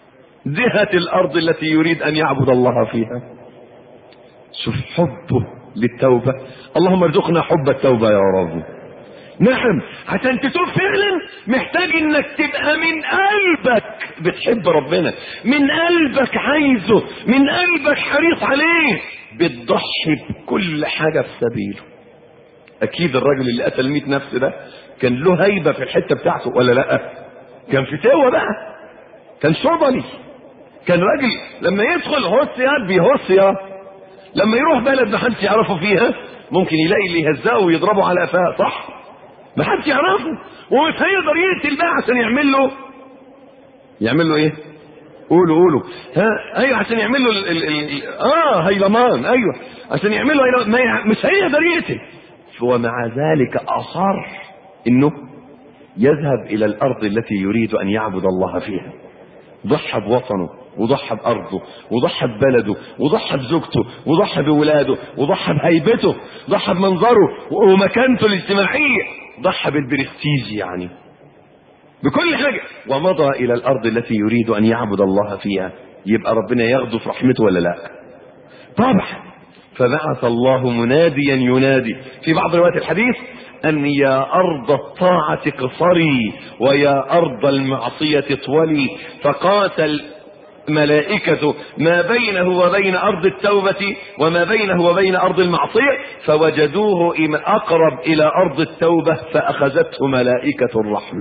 جهة الارض التي يريد ان يعبد الله فيها شوف حبه للتوبة اللهم ارزقنا حب التوبة يا رب نعم عشان تتوب فعلا محتاج انك تبقى من قلبك بتحب ربنا من قلبك عايزه من قلبك حريص عليه بتضحي بكل حاجة في سبيله اكيد الراجل اللي قتل 100 نفس ده كان له هيبة في الحتة بتاعته ولا لا كان في سوا بقى كان شربلي كان راجل لما يدخل هوس يا بيهوس يا لما يروح بلد ما حدش يعرفه فيها ممكن يلاقي اللي يهزقه ويضربه على قفاه صح ما حدش يعرفه ومش هيقدر يقتل بقى عشان يعمل له يعمل له ايه قولوا قولوا ها ايوه عشان يعمل له ال... ال... ال... اه هيلمان ايوه عشان يعمل له هيلمان ما ي... مش هيقدر يقتل ومع ذلك اصر انه يذهب الى الارض التي يريد ان يعبد الله فيها ضحى بوطنه وضحى بارضه وضحى ببلده وضحى بزوجته وضحى بولاده وضحى بهيبته ضحى بمنظره ومكانته الاجتماعيه ضحى بالبرستيج يعني بكل حاجه ومضى الى الارض التي يريد ان يعبد الله فيها يبقى ربنا ياخده في رحمته ولا لا طبعا فبعث الله مناديا ينادي في بعض روايات الحديث أن يا أرض الطاعة قصري ويا أرض المعصية طولي فقاتل ملائكة ما بينه وبين أرض التوبة وما بينه وبين أرض المعصية فوجدوه أقرب إلى أرض التوبة فأخذته ملائكة الرحمة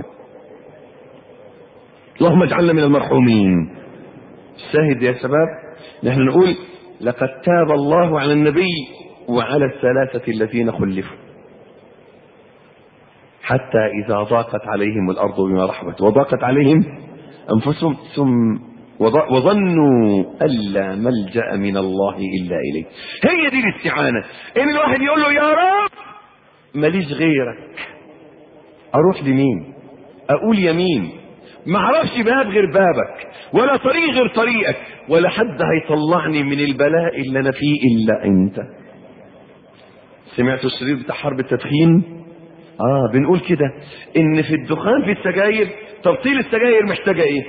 اللهم اجعلنا من المرحومين الشاهد يا شباب نحن نقول لقد تاب الله على النبي وعلى الثلاثة الذين خلفوا حتى إذا ضاقت عليهم الأرض بما رحبت وضاقت عليهم أنفسهم ثم وظنوا ألا ملجأ من الله إلا إليه هي دي الاستعانة إن الواحد يقول له يا رب ماليش غيرك أروح لمين أقول يمين ما اعرفش باب غير بابك ولا طريق غير طريقك ولا حد هيطلعني من البلاء اللي انا فيه الا انت سمعتوا الشريط بتاع حرب التدخين اه بنقول كده ان في الدخان في السجاير تبطيل السجاير محتاجه ايه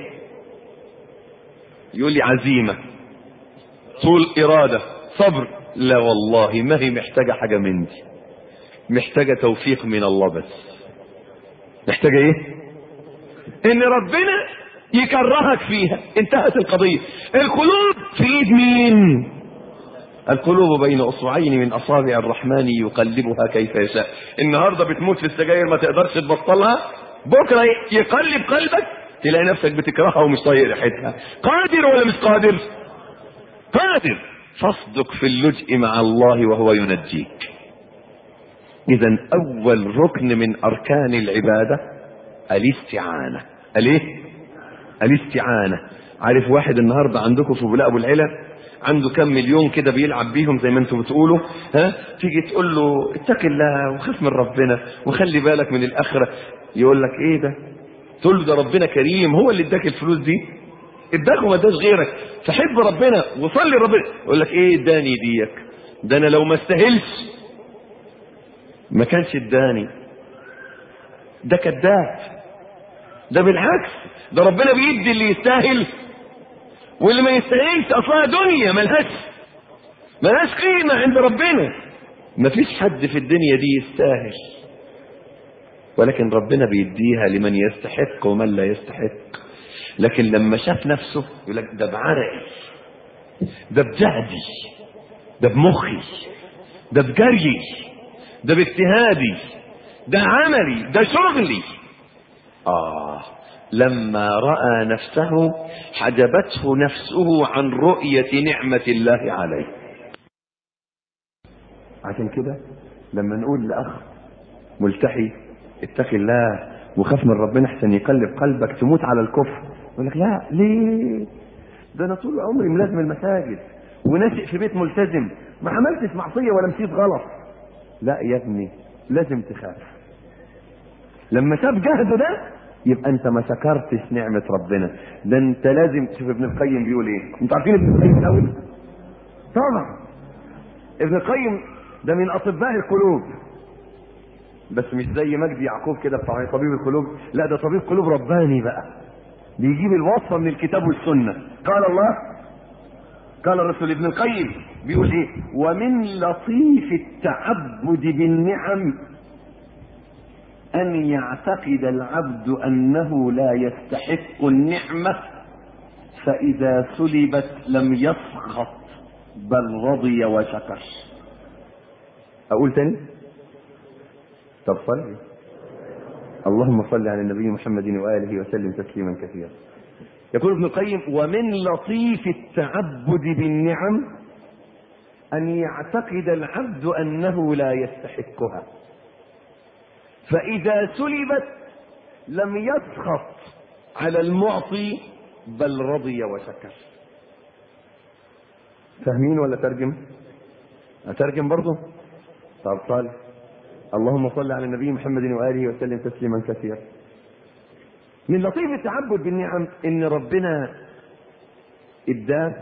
يقول لي عزيمه طول اراده صبر لا والله ما هي محتاجه حاجه من دي محتاجه توفيق من الله بس محتاجه ايه ان ربنا يكرهك فيها انتهت القضية القلوب في ايد مين القلوب بين اصبعين من اصابع الرحمن يقلبها كيف يشاء النهارده بتموت في السجاير ما تقدرش تبطلها بكره يقلب قلبك تلاقي نفسك بتكرهها ومش طايق ريحتها قادر ولا مش قادر قادر فاصدق في اللجء مع الله وهو ينجيك اذا اول ركن من اركان العباده الاستعانة الايه الاستعانة عارف واحد النهاردة عندكم في بلاء ابو العلا عنده كم مليون كده بيلعب بيهم زي ما انتم بتقولوا ها تيجي تقول له اتق الله وخاف من ربنا وخلي بالك من الاخره يقول لك ايه ده تقول له ده ربنا كريم هو اللي اداك الفلوس دي اداك وما اداش غيرك فحب ربنا وصلي ربنا يقول لك ايه اداني ديك ده انا لو ما استاهلش ما كانش اداني ده كذاب ده بالعكس ده ربنا بيدي اللي يستاهل واللي ما يستاهلش اصلها دنيا ملهاش ملهاش قيمه عند ربنا مفيش حد في الدنيا دي يستاهل ولكن ربنا بيديها لمن يستحق ومن لا يستحق لكن لما شاف نفسه يقول لك ده بعرقي ده بجهدي ده بمخي ده بجري ده باجتهادي ده عملي ده شغلي آه لما رأى نفسه حجبته نفسه عن رؤية نعمة الله عليه عشان كده لما نقول لأخ ملتحي اتقي الله وخاف من ربنا احسن يقلب قلبك تموت على الكفر يقول لك لا ليه ده انا طول عمري ملازم المساجد وناشئ في بيت ملتزم ما عملتش معصيه ولا مشيت غلط لا يا ابني لازم تخاف لما شاف جهده ده يبقى انت ما شكرتش نعمة ربنا ده انت لازم تشوف ابن القيم بيقول ايه انتوا عارفين ابن القيم الاول طبعا ابن القيم ده من اطباء القلوب بس مش زي مجدي يعقوب كده بتاع طبيب القلوب لا ده طبيب قلوب رباني بقى بيجيب الوصفه من الكتاب والسنه قال الله قال الرسول ابن القيم بيقول ايه ومن لطيف التعبد بالنعم ان يعتقد العبد انه لا يستحق النعمه فاذا سلبت لم يسخط بل رضي وشكر اقول تاني طب صلي اللهم صل على النبي محمد واله وسلم تسليما كثيرا يقول ابن القيم ومن لطيف التعبد بالنعم ان يعتقد العبد انه لا يستحقها فاذا سلبت لم يسخط على المعطي بل رضي وشكر فاهمين ولا ترجم اترجم برضه طب صالح اللهم صل على النبي محمد واله وسلم تسليما كثيرا من لطيف التعبد بالنعم ان ربنا اداك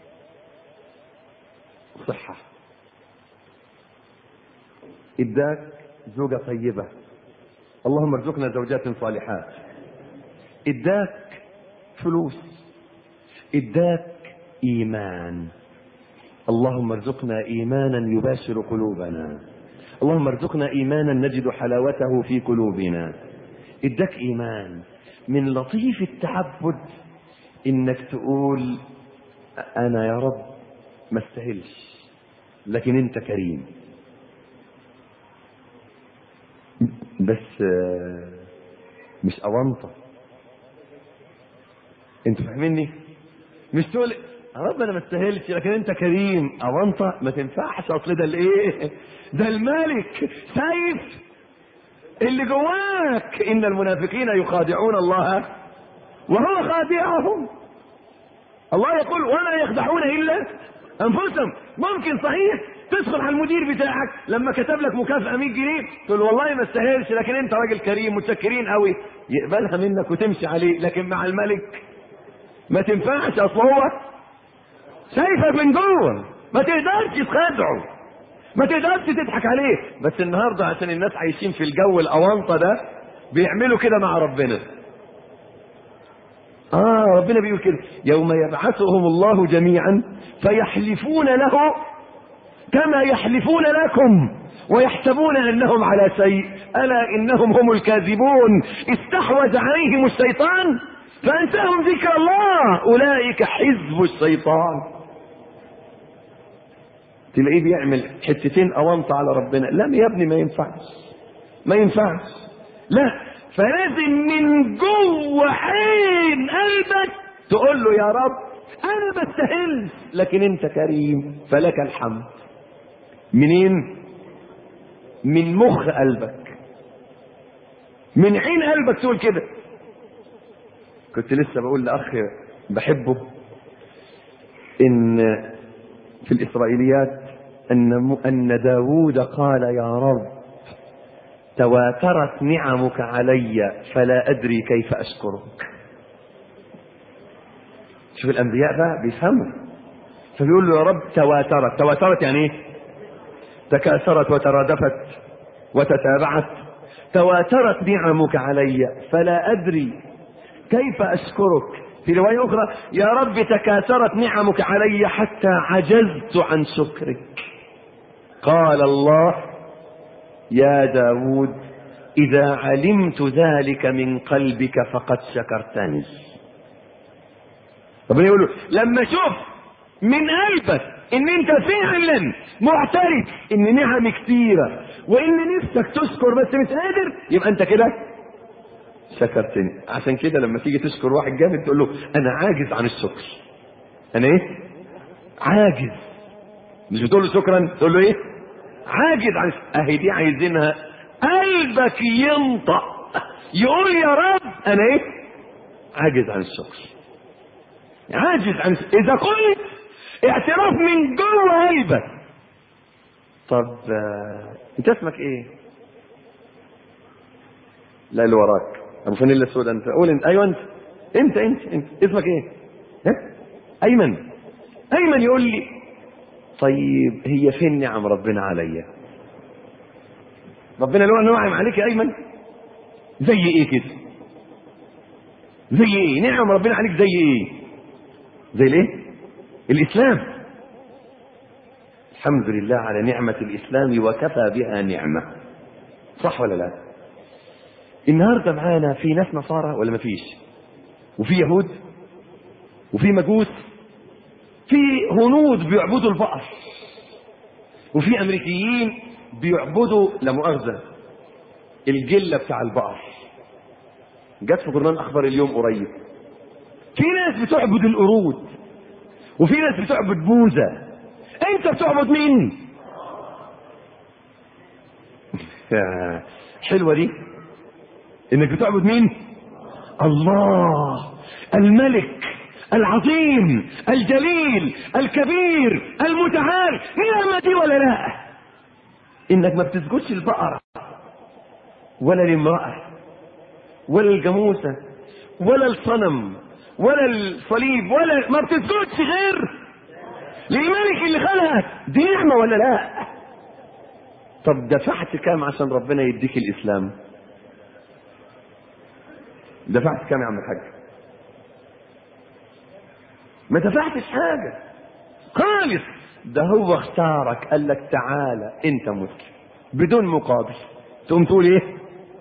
صحة اداك زوجة طيبة اللهم ارزقنا زوجات صالحات اداك فلوس اداك ايمان اللهم ارزقنا ايمانا يباشر قلوبنا اللهم ارزقنا ايمانا نجد حلاوته في قلوبنا اداك ايمان من لطيف التعبد انك تقول انا يا رب ما استاهلش لكن انت كريم بس آه، مش اونطه انتوا فاهميني مش تقول يا رب انا ما استاهلش لكن انت كريم او انت ما تنفعش اصل ده الايه ده الملك سيف اللي جواك ان المنافقين يخادعون الله وهو خادعهم الله يقول ولا يخدعون الا انفسهم ممكن صحيح تدخل على المدير بتاعك لما كتب لك مكافاه 100 جنيه تقول والله ما استاهلش لكن انت راجل كريم متشكرين قوي يقبلها منك وتمشي عليه لكن مع الملك ما تنفعش اصل هو شايفك من جوه ما تقدرش تخدعه ما تقدرش تضحك عليه بس النهارده عشان الناس عايشين في الجو الاونطه ده بيعملوا كده مع ربنا اه ربنا بيقول كده يوم يبعثهم الله جميعا فيحلفون له كما يحلفون لكم ويحسبون انهم على شيء الا انهم هم الكاذبون استحوذ عليهم الشيطان فانساهم ذكر الله اولئك حزب الشيطان تلاقيه بيعمل حتتين اونطه على ربنا لا يا ابني ما ينفعش ما ينفعش لا فلازم من جوه عين قلبك تقول له يا رب انا بستاهلش لكن انت كريم فلك الحمد منين من مخ قلبك من عين قلبك تقول كده كنت لسه بقول لاخ بحبه ان في الاسرائيليات ان ان داوود قال يا رب تواترت نعمك علي فلا ادري كيف اشكرك شوف الانبياء بقى بيفهموا فبيقول له يا رب تواترت تواترت يعني ايه تكاثرت وترادفت وتتابعت تواترت نعمك علي فلا ادري كيف اشكرك في روايه اخرى يا رب تكاثرت نعمك علي حتى عجزت عن شكرك قال الله يا داود اذا علمت ذلك من قلبك فقد شكرتني ربنا يقول له لما شوف من قلبك ان انت فعلا معترف ان نعم كتيرة وان نفسك تشكر بس مش قادر يبقى انت كده شكرتني عشان كده لما تيجي تشكر واحد جامد تقول له انا عاجز عن الشكر انا ايه عاجز مش بتقول له شكرا تقول له ايه عاجز عن اهي دي عايزينها قلبك ينطق يقول يا رب انا ايه عاجز عن الشكر عاجز عن اذا قلت اعتراف من جوه قلبك طب آه، انت اسمك ايه لا اللي وراك ابو فانيلا السود انت قول انت ايوه انت انت انت انت اسمك ايه ها ايمن ايمن يقول لي طيب هي فين نعم ربنا عليا ربنا له نعم عليك يا ايمن زي ايه كده زي ايه نعم ربنا عليك زي ايه زي الايه الاسلام الحمد لله على نعمة الإسلام وكفى بها نعمة صح ولا لا النهاردة معانا في ناس نصارى ولا ما فيش وفي يهود وفي مجوس في هنود بيعبدوا البقر وفي أمريكيين بيعبدوا لا مؤاخذة الجلة بتاع البقر جت في جرنان أخبار اليوم قريب في ناس بتعبد القرود وفي ناس بتعبد بوذا انت بتعبد مين حلوه دي انك بتعبد مين الله الملك العظيم الجليل الكبير المتعال نعمة دي ولا لا انك ما بتسجدش البقرة ولا الامرأة ولا الجاموسة ولا الصنم ولا الصليب ولا ما بتسجدش غير للملك اللي خلقك دي نعمة ولا لا طب دفعت كام عشان ربنا يديك الإسلام دفعت كام يا عم الحاج ما دفعتش حاجة خالص ده هو اختارك قال لك تعالى انت مسلم بدون مقابل تقوم تقول ايه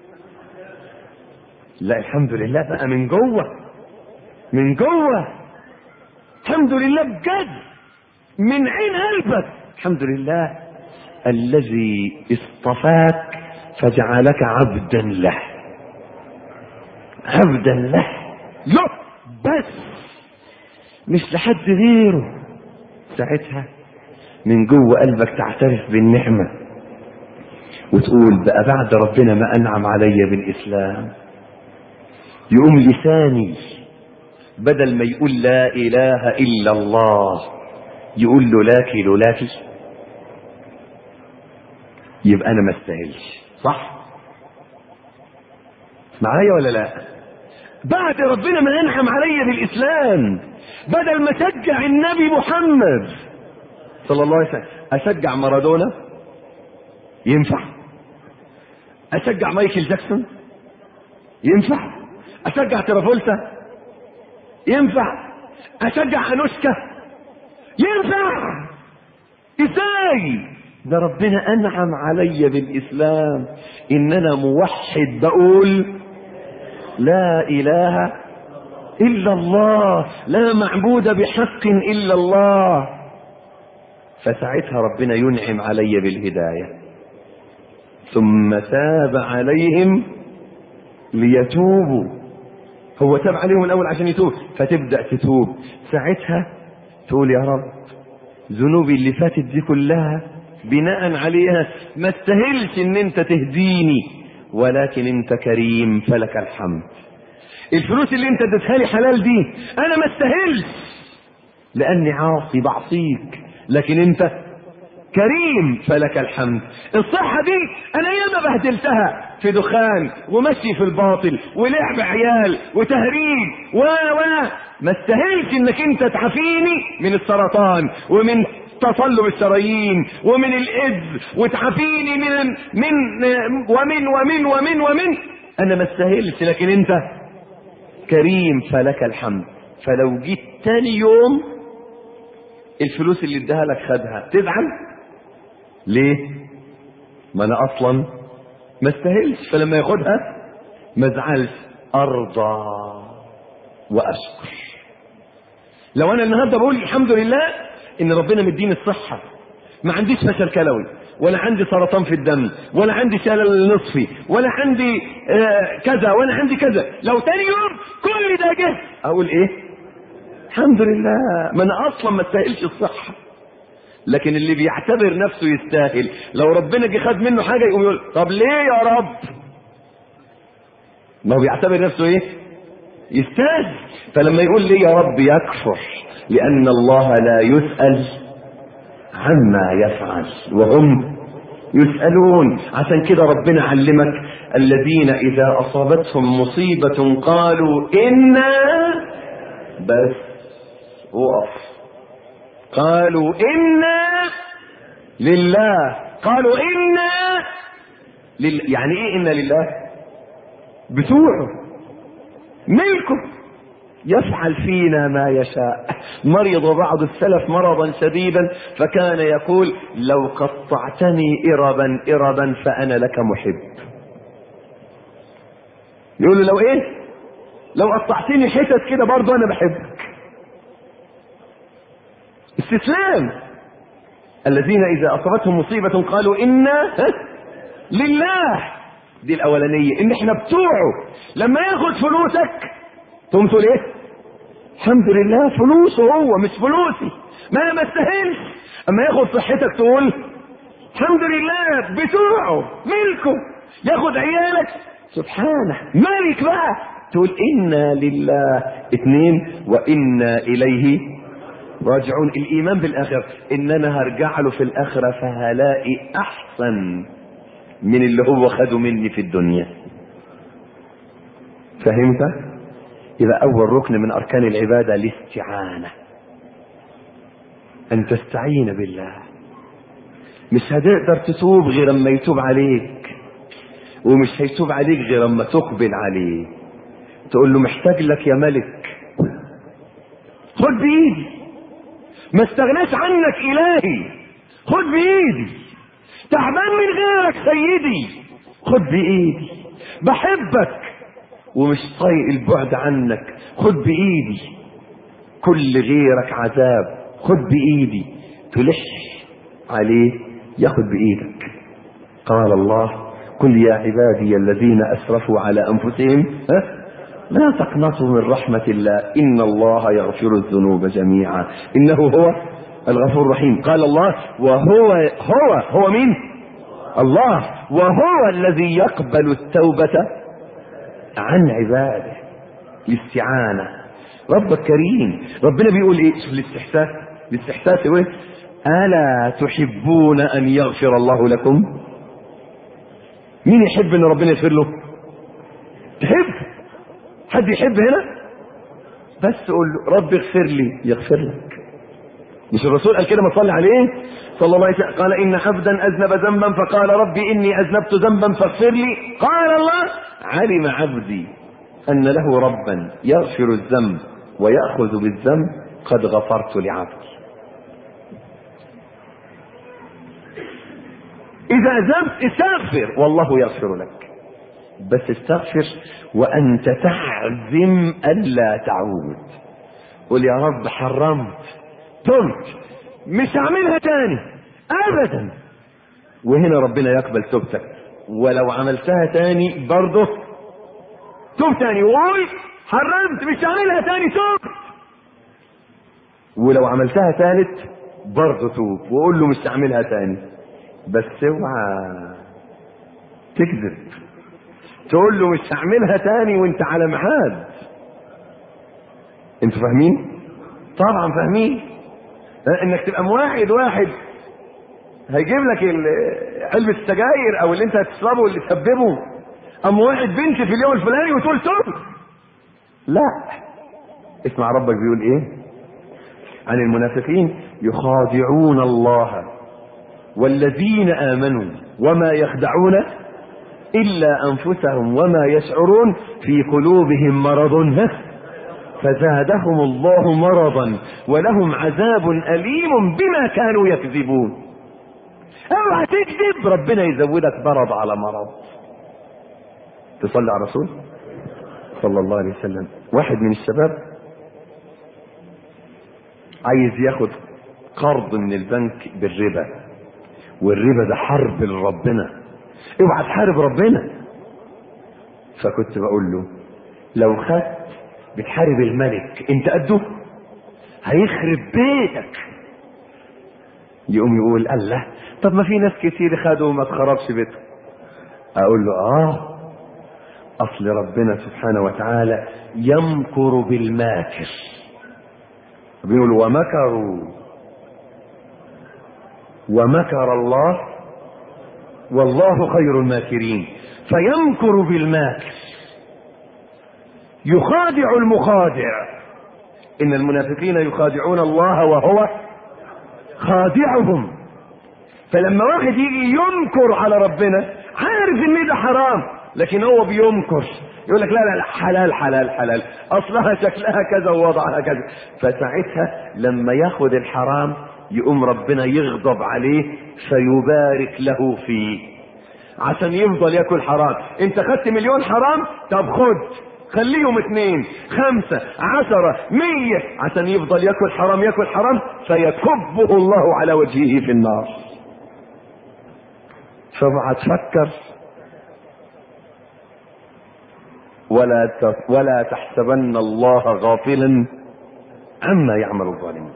لا الحمد لله بقى من جوه من جوه الحمد لله بجد من عين قلبك الحمد لله الذي اصطفاك فجعلك عبدا له عبدا له له بس مش لحد غيره ساعتها من جوه قلبك تعترف بالنعمة وتقول بقى بعد ربنا ما أنعم علي بالإسلام يقوم لساني بدل ما يقول لا إله إلا الله يقول له لاكي لولاكي يبقى انا ما استاهلش صح معايا ولا لا بعد ربنا ما انعم عليا بالاسلام بدل ما اشجع النبي محمد صلى الله عليه وسلم اشجع مارادونا ينفع اشجع مايكل جاكسون ينفع اشجع ترافولتا ينفع اشجع انوشكا ينفع ازاي ده ربنا انعم علي بالاسلام ان انا موحد بقول لا اله الا الله لا معبود بحق الا الله فساعتها ربنا ينعم علي بالهدايه ثم تاب عليهم ليتوبوا هو تاب عليهم الاول عشان يتوب فتبدا تتوب ساعتها تقول يا رب ذنوبي اللي فاتت دي كلها بناء عليها ما استاهلش ان انت تهديني ولكن انت كريم فلك الحمد الفلوس اللي انت اديتها لي حلال دي انا ما استاهلش لاني عاصي بعصيك لكن انت كريم فلك الحمد الصحة دي انا ياما بهدلتها في دخان ومشي في الباطل ولعب عيال وتهريج و و ما استاهلش انك انت تعافيني من السرطان ومن تصلب الشرايين ومن الايدز وتعافيني من من ومن ومن ومن ومن انا ما استاهلش لكن انت كريم فلك الحمد فلو جيت تاني يوم الفلوس اللي اداها لك خدها تزعل ليه ما انا اصلا ما استاهلش فلما ياخدها ما ازعلش ارضى واشكر لو انا النهارده بقول الحمد لله ان ربنا مديني الصحه ما عنديش فشل كلوي ولا عندي سرطان في الدم ولا عندي شلل نصفي ولا عندي آه كذا ولا عندي كذا لو تاني يوم كل ده جه اقول ايه الحمد لله ما انا اصلا ما استاهلش الصحه لكن اللي بيعتبر نفسه يستاهل لو ربنا جه خد منه حاجه يقوم يقول طب ليه يا رب ما هو بيعتبر نفسه ايه يستاهل فلما يقول لي يا رب يكفر لان الله لا يسال عما يفعل وهم يسالون عشان كده ربنا علمك الذين اذا اصابتهم مصيبه قالوا انا بس وقف قالوا إنا لله قالوا إنا لله يعني إيه إنا لله بتوعه ملكه يفعل فينا ما يشاء مرض بعض السلف مرضا شديدا فكان يقول لو قطعتني إربا إربا فأنا لك محب يقول له لو ايه لو قطعتني حتت كده برضه انا بحبك استسلام الذين اذا اصابتهم مصيبه قالوا انا لله دي الاولانيه ان احنا بتوعه لما ياخد فلوسك تقوم تقول ايه الحمد لله فلوسه هو مش فلوسي ما انا ما استاهلش اما ياخد صحتك تقول الحمد لله بتوعه ملكه ياخد عيالك سبحانه ملك بقى تقول انا لله اثنين وانا اليه راجعون الايمان بالاخره ان انا هرجع له في الاخره فهلاقي احسن من اللي هو خده مني في الدنيا فهمت يبقى اول ركن من اركان العباده الاستعانه ان تستعين بالله مش هتقدر تتوب غير اما يتوب عليك ومش هيتوب عليك غير اما تقبل عليه تقول له محتاج لك يا ملك خد بايدي ما استغناش عنك الهي خد بايدي تعبان من غيرك سيدي خد بايدي بحبك ومش طايق البعد عنك خد بايدي كل غيرك عذاب خد بايدي تلح عليه ياخد بايدك قال الله قل يا عبادي الذين اسرفوا على انفسهم ها لا تقنطوا من رحمة الله إن الله يغفر الذنوب جميعا إنه هو الغفور الرحيم قال الله وهو هو هو مين الله وهو الذي يقبل التوبة عن عباده الاستعانة ربك كريم ربنا بيقول ايه شوف الاستحساس الاستحساس ايه ألا تحبون أن يغفر الله لكم مين يحب ان ربنا يغفر له تحب حد يحب هنا بس قول له رب اغفر لي يغفر لك مش الرسول قال كده ما صلي عليه صلى الله عليه وسلم قال ان عبدا اذنب ذنبا فقال ربي اني اذنبت ذنبا فاغفر لي قال الله علم عبدي ان له ربا يغفر الذنب وياخذ بالذنب قد غفرت لعبدي اذا ذنبت استغفر والله يغفر لك بس استغفر وانت تعزم الا تعود قل يا رب حرمت تبت مش هعملها تاني ابدا وهنا ربنا يقبل توبتك ولو عملتها تاني برضه توب تاني وقول حرمت مش هعملها تاني توب ولو عملتها تالت برضه توب وقول له مش هعملها تاني بس اوعى تكذب تقول له مش هعملها تاني وانت على ميعاد انتوا فاهمين طبعا فاهمين انك تبقى مواعد واحد هيجيب لك علبة السجاير او اللي انت هتشربه واللي تسببه ام واحد بنت في اليوم الفلاني وتقول توب لا اسمع ربك بيقول ايه عن المنافقين يخادعون الله والذين امنوا وما يخدعون إلا أنفسهم وما يشعرون في قلوبهم مرض فزادهم الله مرضا ولهم عذاب أليم بما كانوا يكذبون اوعى تكذب ربنا يزودك مرض على مرض تصلي على الرسول صلى الله عليه وسلم واحد من الشباب عايز ياخد قرض من البنك بالربا والربا ده حرب لربنا اوعى تحارب ربنا فكنت بقول له لو خدت بتحارب الملك انت قده هيخرب بيتك يقوم يقول الله طب ما في ناس كتير خدوا وما تخربش بيتهم اقول له اه اصل ربنا سبحانه وتعالى يمكر بالماكر بيقول ومكروا ومكر الله والله خير الماكرين فيمكر بالماكر يخادع المخادع ان المنافقين يخادعون الله وهو خادعهم فلما واحد يجي ينكر على ربنا عارف ان ده حرام لكن هو بينكر يقول لك لا لا لا حلال حلال حلال اصلها شكلها كذا ووضعها كذا فساعتها لما ياخد الحرام يقوم ربنا يغضب عليه فيبارك له فيه عشان يفضل ياكل حرام انت خدت مليون حرام طب خد خليهم اثنين خمسة عشرة مية عشان يفضل ياكل حرام ياكل حرام فيكبه الله على وجهه في النار فاوعى تفكر ولا ولا تحسبن الله غافلا عما يعمل الظالمون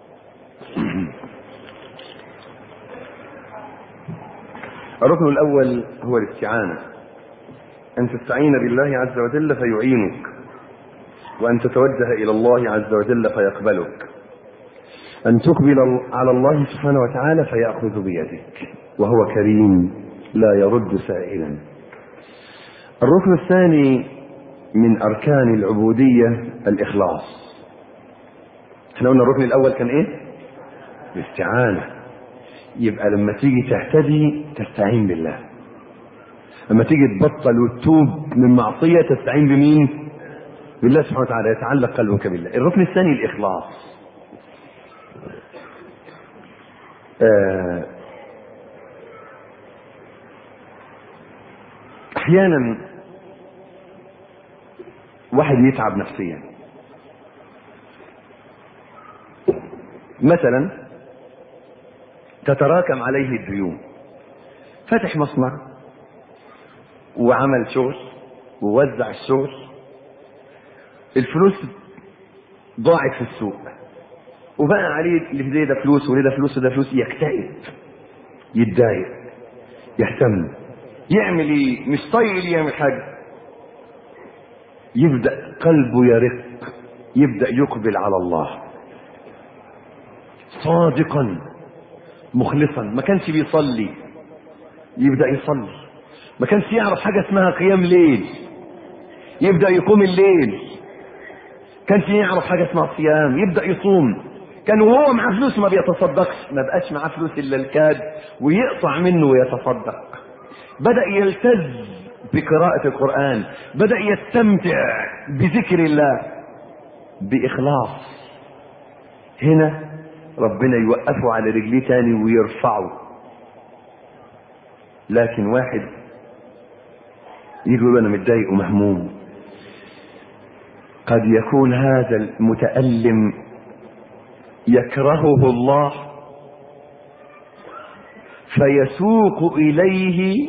الركن الأول هو الاستعانة أن تستعين بالله عز وجل فيعينك وأن تتوجه إلى الله عز وجل فيقبلك أن تقبل على الله سبحانه وتعالى فيأخذ بيدك وهو كريم لا يرد سائلا الركن الثاني من أركان العبودية الإخلاص احنا قلنا الركن الأول كان إيه؟ الاستعانة يبقى لما تيجي تهتدي تستعين بالله لما تيجي تبطل وتتوب من معصية تستعين بمين؟ بالله سبحانه وتعالى يتعلق قلبك بالله الركن الثاني الإخلاص آه أحيانا واحد يتعب نفسيا مثلا تتراكم عليه الديون فتح مصنع وعمل شغل ووزع الشغل الفلوس ضاعت في السوق وبقى عليه اللي في ده فلوس واللي ده فلوس وده فلوس يكتئب يتضايق يهتم يعمل ايه مش طايق يعمل حاجه يبدا قلبه يرق يبدا يقبل على الله صادقا مخلصا ما كانش بيصلي يبدا يصلي ما كانش يعرف حاجه اسمها قيام ليل يبدا يقوم الليل كانش يعرف حاجه اسمها صيام يبدا يصوم كان وهو معاه فلوس ما بيتصدقش ما بقاش معاه فلوس الا الكاد ويقطع منه ويتصدق بدا يلتز بقراءة القرآن بدأ يستمتع بذكر الله بإخلاص هنا ربنا يوقفه على رجليه تاني ويرفعه لكن واحد يجي يقول انا متضايق ومهموم قد يكون هذا المتألم يكرهه الله فيسوق إليه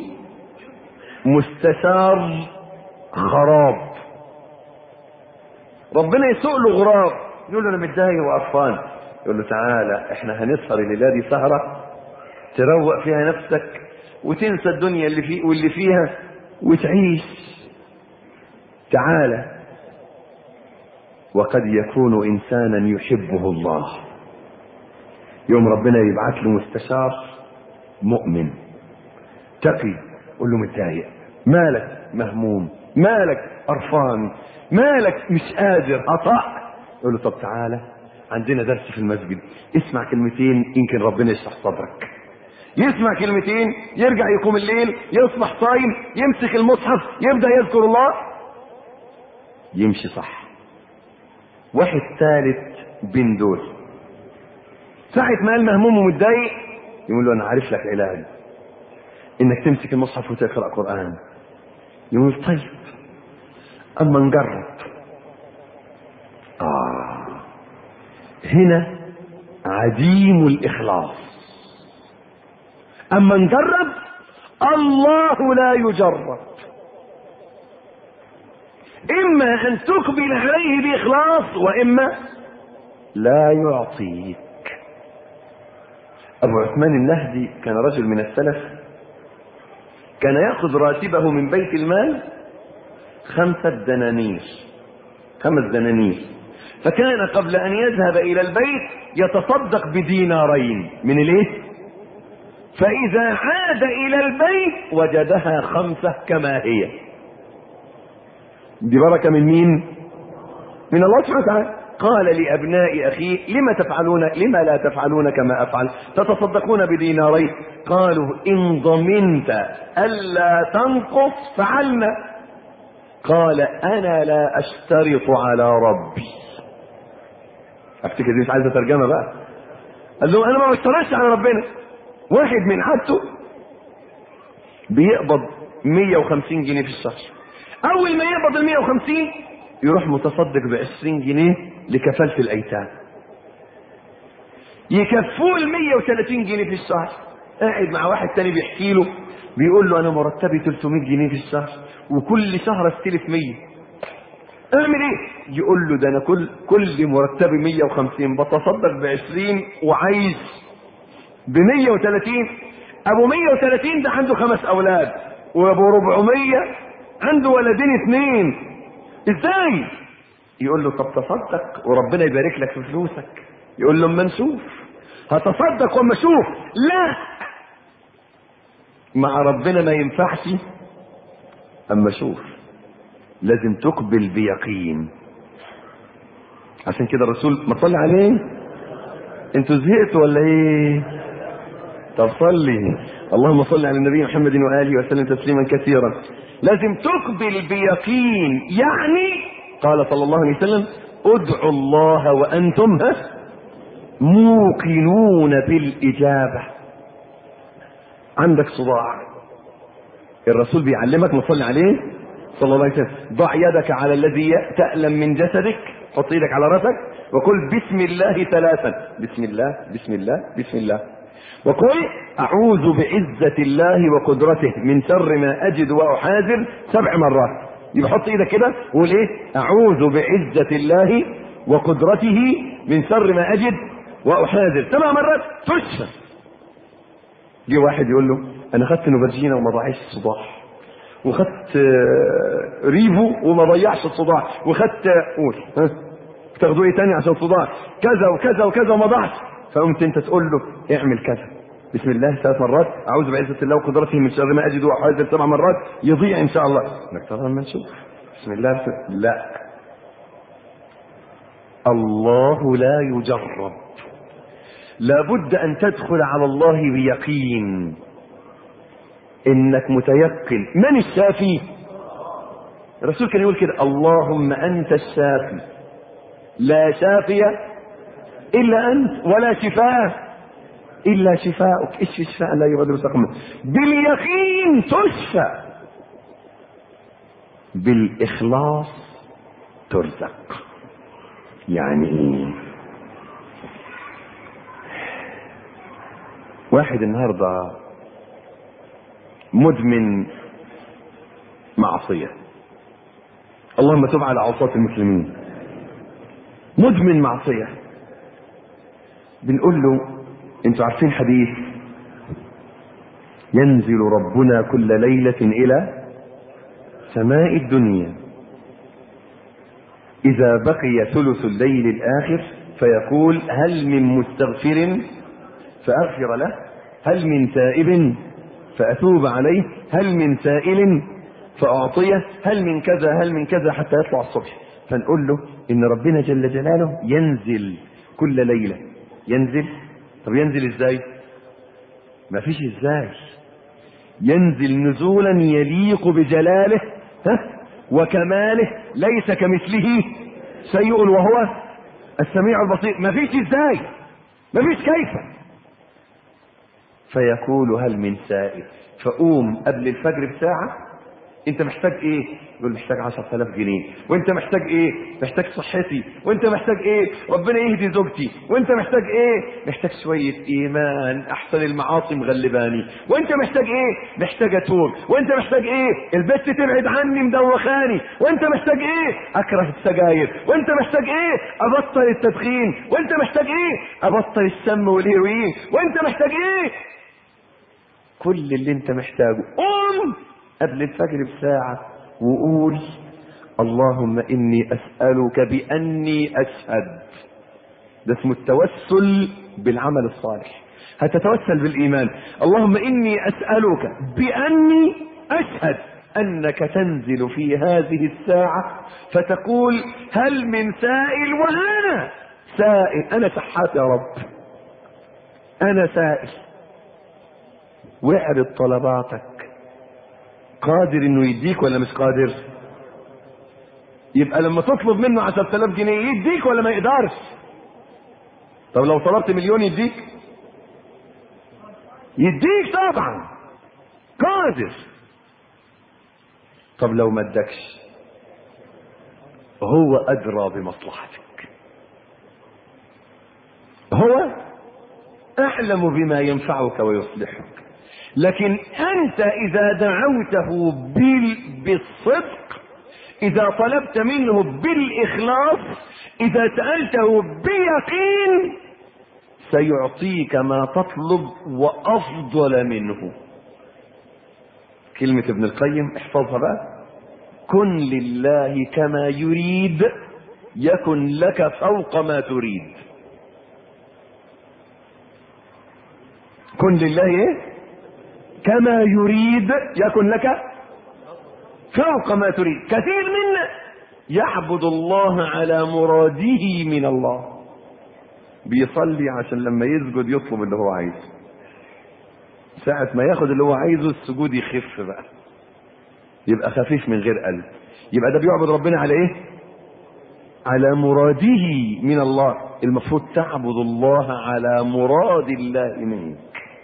مستشار غراب ربنا يسوق له غراب يقول له انا متضايق وقرفان يقول له تعالى احنا هنسهر الليله دي سهره تروق فيها نفسك وتنسى الدنيا اللي فيه واللي فيها وتعيش تعالى وقد يكون انسانا يحبه الله يوم ربنا يبعث له مستشار مؤمن تقي قول له متضايق مالك مهموم مالك قرفان مالك مش قادر اطأ يقول له طب تعالى عندنا درس في المسجد اسمع كلمتين يمكن ربنا يشرح صدرك يسمع كلمتين يرجع يقوم الليل يصبح صايم يمسك المصحف يبدا يذكر الله يمشي صح واحد ثالث بين دول ساعة ما قال مهموم ومتضايق يقول له انا عارف لك علاج انك تمسك المصحف وتقرا قران يقول طيب اما نجرب اه هنا عديم الاخلاص اما نجرب الله لا يجرب اما ان تقبل عليه باخلاص واما لا يعطيك ابو عثمان النهدي كان رجل من السلف كان ياخذ راتبه من بيت المال خمسه دنانير خمس دنانير فكان قبل ان يذهب الى البيت يتصدق بدينارين من الايه فاذا عاد الى البيت وجدها خمسه كما هي دي بركه من مين من الله سبحانه وتعالى قال لأبناء أخيه لما تفعلون لما لا تفعلون كما أفعل تتصدقون بدينارين قالوا إن ضمنت ألا تنقص فعلنا قال انا لا اشترط على ربي افتكر دي مش عايزه ترجمه بقى قال له انا ما بشترطش على ربنا واحد من عادته بيقبض 150 جنيه في الشهر اول ما يقبض ال 150 يروح متصدق ب 20 جنيه لكفاله الايتام يكفوه ال 130 جنيه في الشهر قاعد مع واحد تاني بيحكي له بيقول له انا مرتبي 300 جنيه في الشهر وكل شهر استلف 100 اعمل ايه يقول له ده انا كل كل مرتبي 150 بتصدق ب 20 وعايز ب 130 ابو 130 ده عنده خمس اولاد وابو 400 عنده ولدين اثنين ازاي يقول له طب تصدق وربنا يبارك لك في فلوسك يقول له اما نشوف هتصدق واما اشوف لا مع ربنا ما ينفعش اما اشوف لازم تقبل بيقين عشان كده الرسول ما تصلي عليه انتوا زهقتوا ولا ايه طب صلي اللهم صل على النبي محمد واله وسلم تسليما كثيرا لازم تقبل بيقين يعني قال صلى الله عليه وسلم ادعوا الله وانتم ها موقنون بالاجابه عندك صداع الرسول بيعلمك نصلي عليه صلى الله عليه وسلم ضع يدك على الذي تألم من جسدك حط ايدك على راسك وقل بسم الله ثلاثا بسم الله بسم الله بسم الله وقل اعوذ بعزة الله وقدرته من شر ما اجد واحاذر سبع مرات يبقى حط ايدك كده وقول ايه اعوذ بعزة الله وقدرته من شر ما اجد واحاذر سبع مرات تشفى جه واحد يقول له انا خدت نوفرجينا وما ضاعش الصداع وخدت ريفو وما ضيعش الصداع وخدت قول ها تاخدوا ايه تاني عشان صداع كذا وكذا وكذا وما ضاعش فقمت انت تقول له اعمل كذا بسم الله ثلاث مرات اعوذ بعزه الله وقدرته من شر ما اجد واحاذر سبع مرات يضيع ان شاء الله نكتبها لما نشوف بسم الله بسم لا الله لا يجرب لابد ان تدخل على الله بيقين انك متيقن من الشافي الرسول كان يقول كده اللهم انت الشافي لا شافي الا انت ولا شفاء الا شفاءك ايش شفاء لا يغادر سقما باليقين تشفى بالاخلاص ترزق يعني ايه واحد النهارده مدمن معصية اللهم تب على عصاة المسلمين مدمن معصية بنقول له انتوا عارفين حديث ينزل ربنا كل ليلة إلى سماء الدنيا إذا بقي ثلث الليل الآخر فيقول هل من مستغفر فأغفر له هل من تائب فأتوب عليه هل من سائل فأعطيه هل من كذا هل من كذا حتى يطلع الصبح فنقول له إن ربنا جل جلاله ينزل كل ليلة ينزل طب ينزل إزاي ما فيش إزاي ينزل نزولا يليق بجلاله ها وكماله ليس كمثله شيء وهو السميع البصير ما فيش إزاي ما فيش كيف فيقول هل من سائل فقوم قبل الفجر بساعة انت محتاج ايه يقول محتاج عشرة آلاف جنيه وانت محتاج ايه محتاج صحتي وانت محتاج ايه ربنا يهدي زوجتي وانت محتاج ايه محتاج شوية ايمان احسن المعاصي مغلباني وانت محتاج ايه محتاج اتوب وانت محتاج ايه البت تبعد عني مدوخاني وانت محتاج ايه اكره السجاير وانت محتاج ايه ابطل التدخين وانت محتاج ايه ابطل السم والهيروين وانت محتاج ايه كل اللي انت محتاجه قوم قبل الفجر بساعة وقول اللهم إني أسألك بأني أشهد ده اسمه التوسل بالعمل الصالح هتتوسل بالإيمان اللهم إني أسألك بأني أشهد أنك تنزل في هذه الساعة فتقول هل من سائل وأنا سائل أنا شحات يا رب أنا سائل واعرض طلباتك قادر انه يديك ولا مش قادر يبقى لما تطلب منه 10000 جنيه يديك ولا ما يقدرش طب لو طلبت مليون يديك يديك طبعا قادر طب لو ما ادكش هو ادرى بمصلحتك هو اعلم بما ينفعك ويصلحك لكن انت اذا دعوته بال... بالصدق اذا طلبت منه بالاخلاص اذا سالته بيقين سيعطيك ما تطلب وافضل منه كلمه ابن القيم احفظها بقى كن لله كما يريد يكن لك فوق ما تريد كن لله ايه كما يريد يكن لك فوق ما تريد كثير منا يعبد الله على مراده من الله بيصلي عشان لما يسجد يطلب اللي هو عايزه ساعة ما ياخد اللي هو عايزه السجود يخف بقى يبقى خفيف من غير قلب يبقى ده بيعبد ربنا على ايه على مراده من الله المفروض تعبد الله على مراد الله منك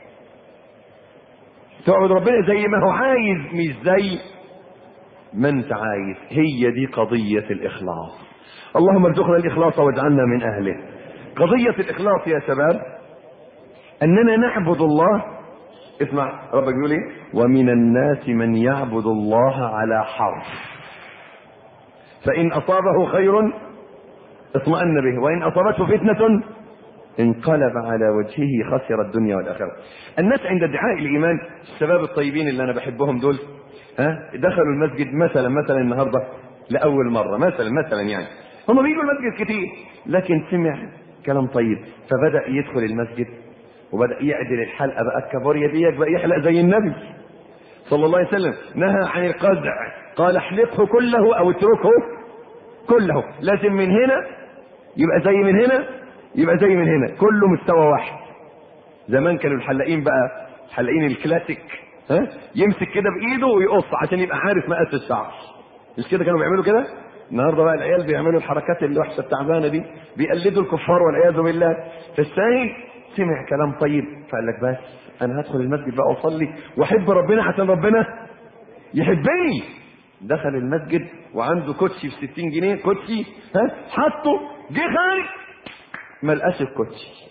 تعبد ربنا زي ما هو عايز مش زي ما انت عايز هي دي قضية الإخلاص اللهم ارزقنا الإخلاص واجعلنا من أهله قضية الإخلاص يا شباب أننا نعبد الله اسمع ربك بيقول ايه ومن الناس من يعبد الله على حرف فإن أصابه خير اطمأن به وإن أصابته فتنة انقلب على وجهه خسر الدنيا والآخرة الناس عند ادعاء الإيمان الشباب الطيبين اللي أنا بحبهم دول ها دخلوا المسجد مثلا مثلا النهارده لأول مرة مثلا مثلا يعني هم بيجوا المسجد كتير لكن سمع كلام طيب فبدأ يدخل المسجد وبدأ يعدل الحلقة بقى الكابوريا ديك بقى يحلق زي النبي صلى الله عليه وسلم نهى عن القزع قال احلقه كله او اتركه كله لازم من هنا يبقى زي من هنا يبقى زي من هنا كله مستوى واحد زمان كانوا الحلاقين بقى حلاقين الكلاسيك ها يمسك كده بايده ويقص عشان يبقى عارف مقاس الشعر مش كده كانوا بيعملوا كده النهارده بقى العيال بيعملوا الحركات الوحشه التعبانه دي بيقلدوا الكفار والعياذ بالله فالثاني سمع كلام طيب فقال لك بس انا هدخل المسجد بقى اصلي واحب ربنا عشان ربنا يحبني دخل المسجد وعنده كوتشي ب 60 جنيه كوتشي ها حطه جه خارج ما لقاش الكوتشي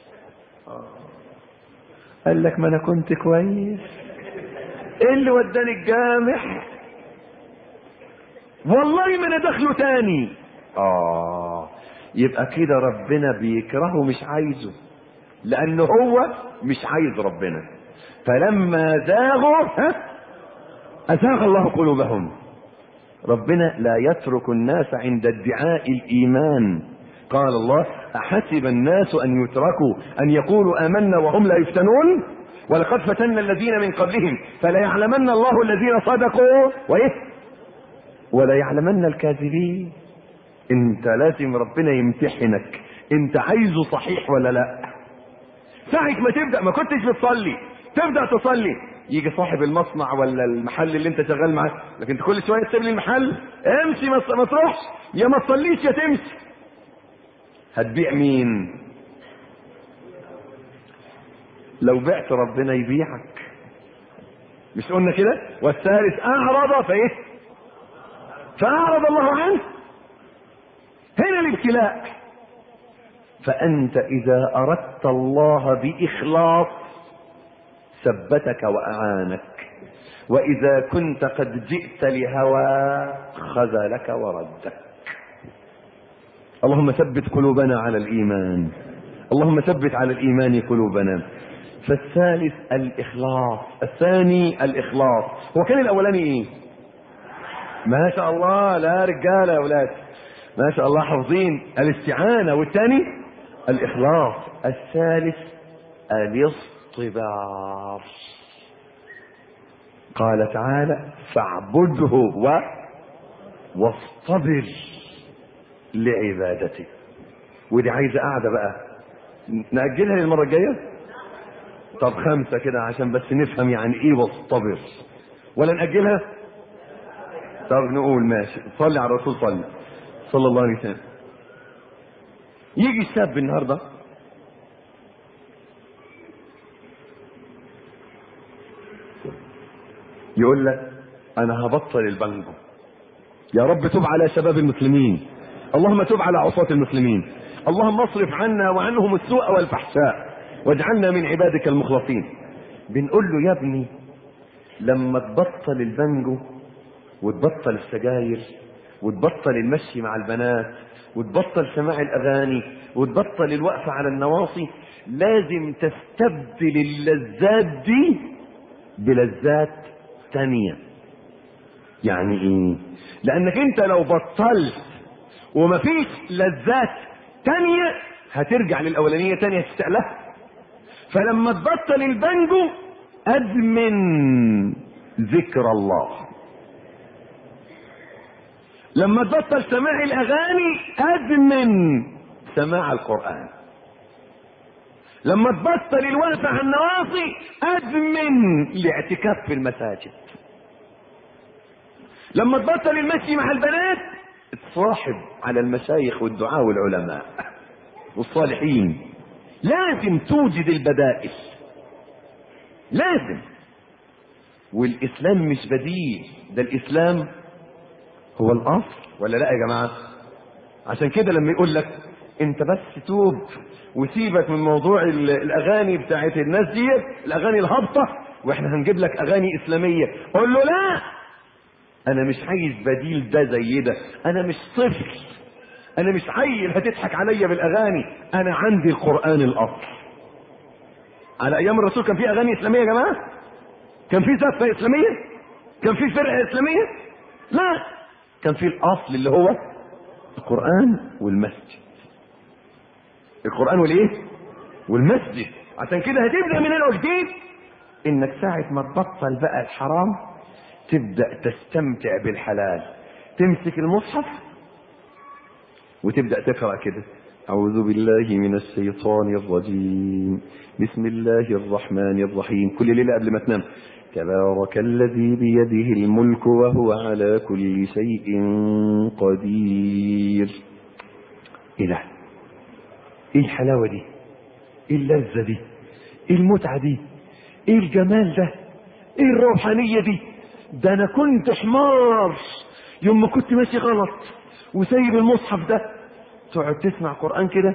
قال لك ما انا كنت كويس ايه اللي وداني الجامع والله ما انا داخله تاني اه يبقى كده ربنا بيكرهه مش عايزه لانه هو مش عايز ربنا فلما زاغوا ها ازاغ الله قلوبهم ربنا لا يترك الناس عند ادعاء الايمان قال الله احسب الناس ان يتركوا ان يقولوا امنا وهم لا يفتنون ولقد فتنا الذين من قبلهم فلا يعلمن الله الذين صدقوا وايه ولا يعلمن الكاذبين انت لازم ربنا يمتحنك انت عايزه صحيح ولا لا ساعة ما تبدأ ما كنتش بتصلي تبدأ تصلي يجي صاحب المصنع ولا المحل اللي انت شغال معاه لكن انت كل شوية تسيب لي المحل امشي ما ما تروحش يا ما تصليش يا تمشي هتبيع مين لو بعت ربنا يبيعك مش قلنا كده والثالث اعرض فايه فاعرض الله عنه هنا الابتلاء فانت اذا اردت الله باخلاص ثبتك واعانك واذا كنت قد جئت لهوى خذلك وردك اللهم ثبت قلوبنا على الايمان اللهم ثبت على الايمان قلوبنا فالثالث الاخلاص الثاني الاخلاص هو كان الاولاني ايه ما شاء الله لا رجاله يا اولاد ما شاء الله حافظين الاستعانه والثاني الاخلاص الثالث الاصطبار قال تعالى فاعبده و واصطبر لعبادته ودي عايزه قاعده بقى ناجلها للمره الجايه طب خمسه كده عشان بس نفهم يعني ايه واصطبر ولا ناجلها طب نقول ماشي صلي على الرسول صلي صلى الله عليه وسلم يجي الشاب النهارده يقول لك انا هبطل البنجو يا رب تب على شباب المسلمين اللهم تب على عصاة المسلمين اللهم اصرف عنا وعنهم السوء والفحشاء واجعلنا من عبادك المخلصين بنقول له يا ابني لما تبطل البنجو وتبطل السجاير وتبطل المشي مع البنات وتبطل سماع الاغاني وتبطل الوقفه على النواصي لازم تستبدل اللذات دي بلذات تانية يعني ايه لانك انت لو بطلت ومفيش لذات تانية هترجع للاولانية تانية تشتاق لها فلما تبطل البنجو ادمن ذكر الله لما تبطل سماع الاغاني ادمن سماع القران لما تبطل الوقفه على النواصي ادمن الاعتكاف في المساجد لما تبطل المشي مع البنات اتصاحب على المشايخ والدعاء والعلماء والصالحين لازم توجد البدائل لازم والاسلام مش بديل ده الاسلام هو الاصل ولا لا يا جماعه عشان كده لما يقول لك انت بس توب وسيبك من موضوع ال- الاغاني بتاعت الناس دي الاغاني الهابطه واحنا هنجيب لك اغاني اسلاميه قول له لا انا مش عايز بديل ده زي ده انا مش طفل انا مش عيل هتضحك عليا بالاغاني انا عندي القران الاصل على ايام الرسول كان في اغاني اسلاميه يا جماعه كان في زفه اسلاميه كان في فرقه اسلاميه لا كان في الاصل اللي هو القران والمسجد القران والايه والمسجد عشان كده هتبدا من هنا وجديد انك ساعه ما تبطل بقى الحرام تبدا تستمتع بالحلال تمسك المصحف وتبدا تقرا كده أعوذ بالله من الشيطان الرجيم بسم الله الرحمن الرحيم كل ليلة قبل ما تنام تبارك الذي بيده الملك وهو على كل شيء قدير إيه ده؟ إيه الحلاوة دي؟ إيه اللذة دي؟ إيه المتعة دي؟ إيه الجمال ده؟ إيه الروحانية دي؟ ده أنا كنت حمار يوم ما كنت ماشي غلط وسايب المصحف ده تقعد تسمع قرآن كده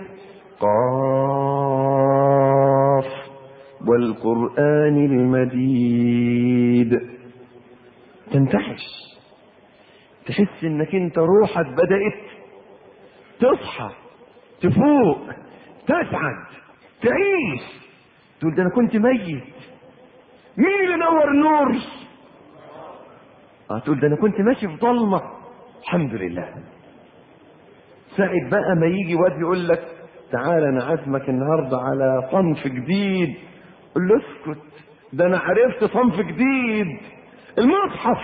قاف والقرآن المجيد تنتعش تحس انك انت روحك بدأت تصحى تفوق تسعد تعيش تقول ده انا كنت ميت مين اللي نور النور اه تقول ده انا كنت ماشي في ضلمه الحمد لله ساعة بقى ما يجي واد يقول لك تعالى انا عازمك النهارده على صنف جديد قول له اسكت ده انا عرفت صنف جديد المصحف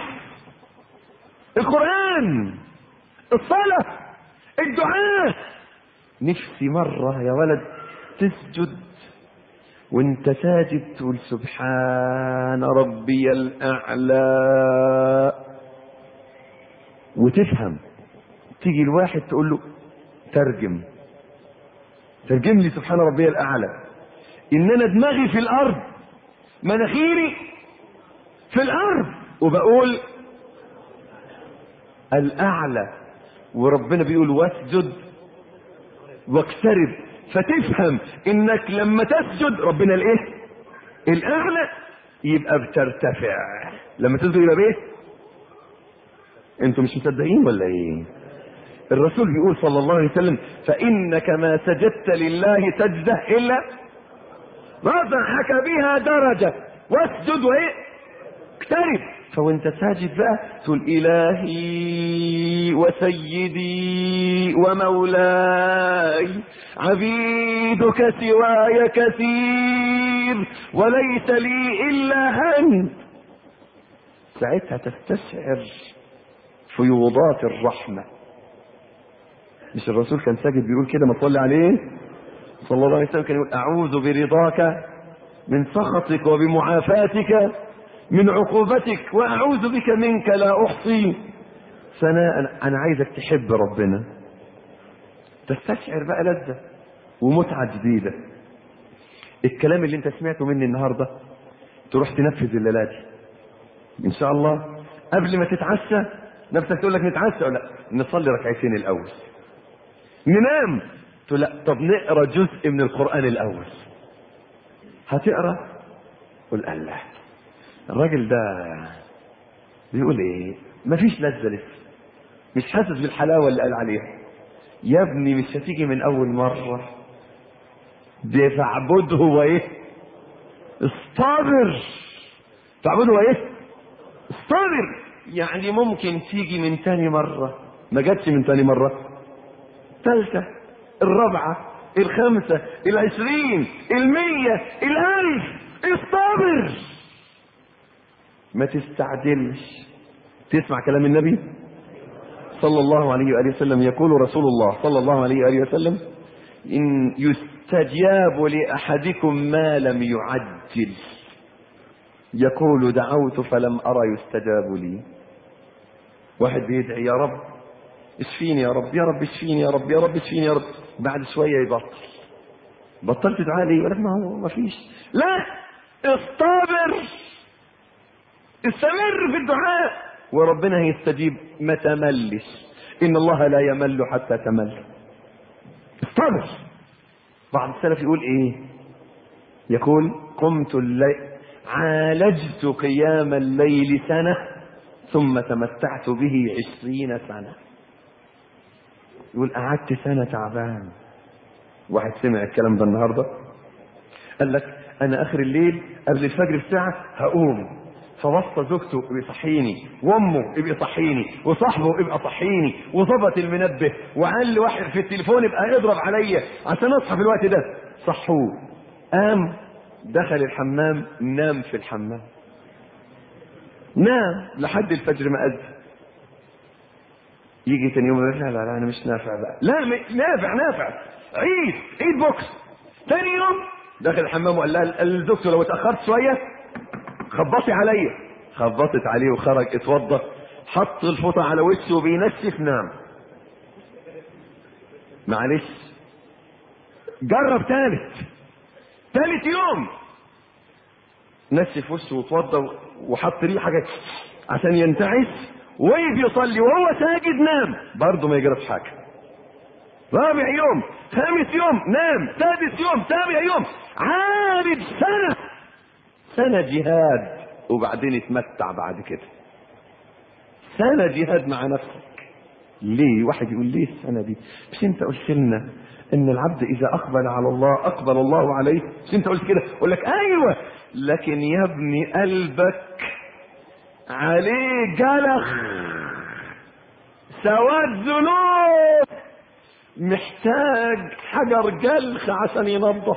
القران الصلاه الدعاء نفسي مره يا ولد تسجد وانت ساجد تقول سبحان ربي الاعلى وتفهم تيجي الواحد تقول له ترجم ترجم لي سبحان ربي الاعلى ان انا دماغي في الارض مناخيري في الارض وبقول الاعلى وربنا بيقول واسجد واقترب فتفهم انك لما تسجد ربنا الايه الاعلى يبقى بترتفع لما تسجد يبقى بايه انتوا مش مصدقين ولا ايه الرسول بيقول صلى الله عليه وسلم فانك ما سجدت لله سجده الا رفعك بها درجه واسجد وايه اقترب فوانت ساجد بقى تقول الهي وسيدي ومولاي عبيدك سواي كثير وليس لي الا انت ساعتها تستشعر فيوضات الرحمه مش الرسول كان ساجد بيقول كده ما تصلي عليه صلى الله عليه وسلم كان يقول اعوذ برضاك من سخطك وبمعافاتك من عقوبتك واعوذ بك منك لا احصي ثناء انا عايزك تحب ربنا تستشعر بقى لذة ومتعة جديدة الكلام اللي انت سمعته مني النهاردة تروح تنفذ الليلة دي ان شاء الله قبل ما تتعشى نفسك تقول لك نتعشى ولا لا نصلي ركعتين الاول ننام تقول لا طب نقرا جزء من القران الاول هتقرا قول الله الراجل ده بيقول ايه مفيش لذه لسه مش حاسس بالحلاوه اللي قال عليها يا ابني مش هتيجي من اول مره ده فاعبده وايه اصطبر تعبده ايه اصطبر يعني ممكن تيجي من تاني مرة ما جاتش من تاني مرة ثالثة الرابعة الخامسة العشرين المية الألف اصطبر ما تستعجلش تسمع كلام النبي صلى الله عليه وآله وسلم يقول رسول الله صلى الله عليه وآله وسلم إن يستجاب لأحدكم ما لم يعجل يقول دعوت فلم أرى يستجاب لي واحد بيدعي يا رب اشفيني يا رب يا رب اشفيني يا رب يا رب اشفيني يا رب بعد شوية يبطل بطلت دعاء لي يقول لك ما هو ما فيش لا اصطبر استمر في الدعاء وربنا هيستجيب ما تملش ان الله لا يمل حتى تمل اصطبر بعض السلف يقول ايه يقول قمت الليل عالجت قيام الليل سنة ثم تمتعت به عشرين سنة يقول قعدت سنة تعبان واحد سمع الكلام ده النهاردة قال لك أنا آخر الليل قبل الفجر بساعة هقوم فوصى زوجته بيصحيني وامه يبقى يصحيني وصاحبه يبقى صحيني وظبط المنبه وقال لواحد في التليفون يبقى اضرب عليا عشان اصحى في الوقت ده صحوه قام دخل الحمام نام في الحمام نام لحد الفجر ما أذن يجي تاني يوم يقول لا لا لا انا مش نافع بقى لا م- نافع نافع عيد عيد بوكس تاني يوم دخل الحمام وقال لها لزوجته لو اتاخرت شويه خبطي عليا خبطت عليه وخرج اتوضى حط الفوطه على وشه وبينشف نام معلش جرب تالت تالت يوم نشف وشه واتوضى وحط ريحه حاجه عشان ينتعش وقف يصلي وهو ساجد نام برضه ما يجربش حاجه رابع يوم خامس يوم نام سادس يوم سابع يوم عارف سنه سنه جهاد وبعدين اتمتع بعد كده سنه جهاد مع نفسك ليه واحد يقول ليه السنه دي مش انت قلت لنا ان العبد اذا اقبل على الله اقبل الله عليه مش انت قلت كده اقول لك ايوه لكن يا ابني قلبك عليه جلخ سواد ذنوب محتاج حجر جلخ عشان ينظف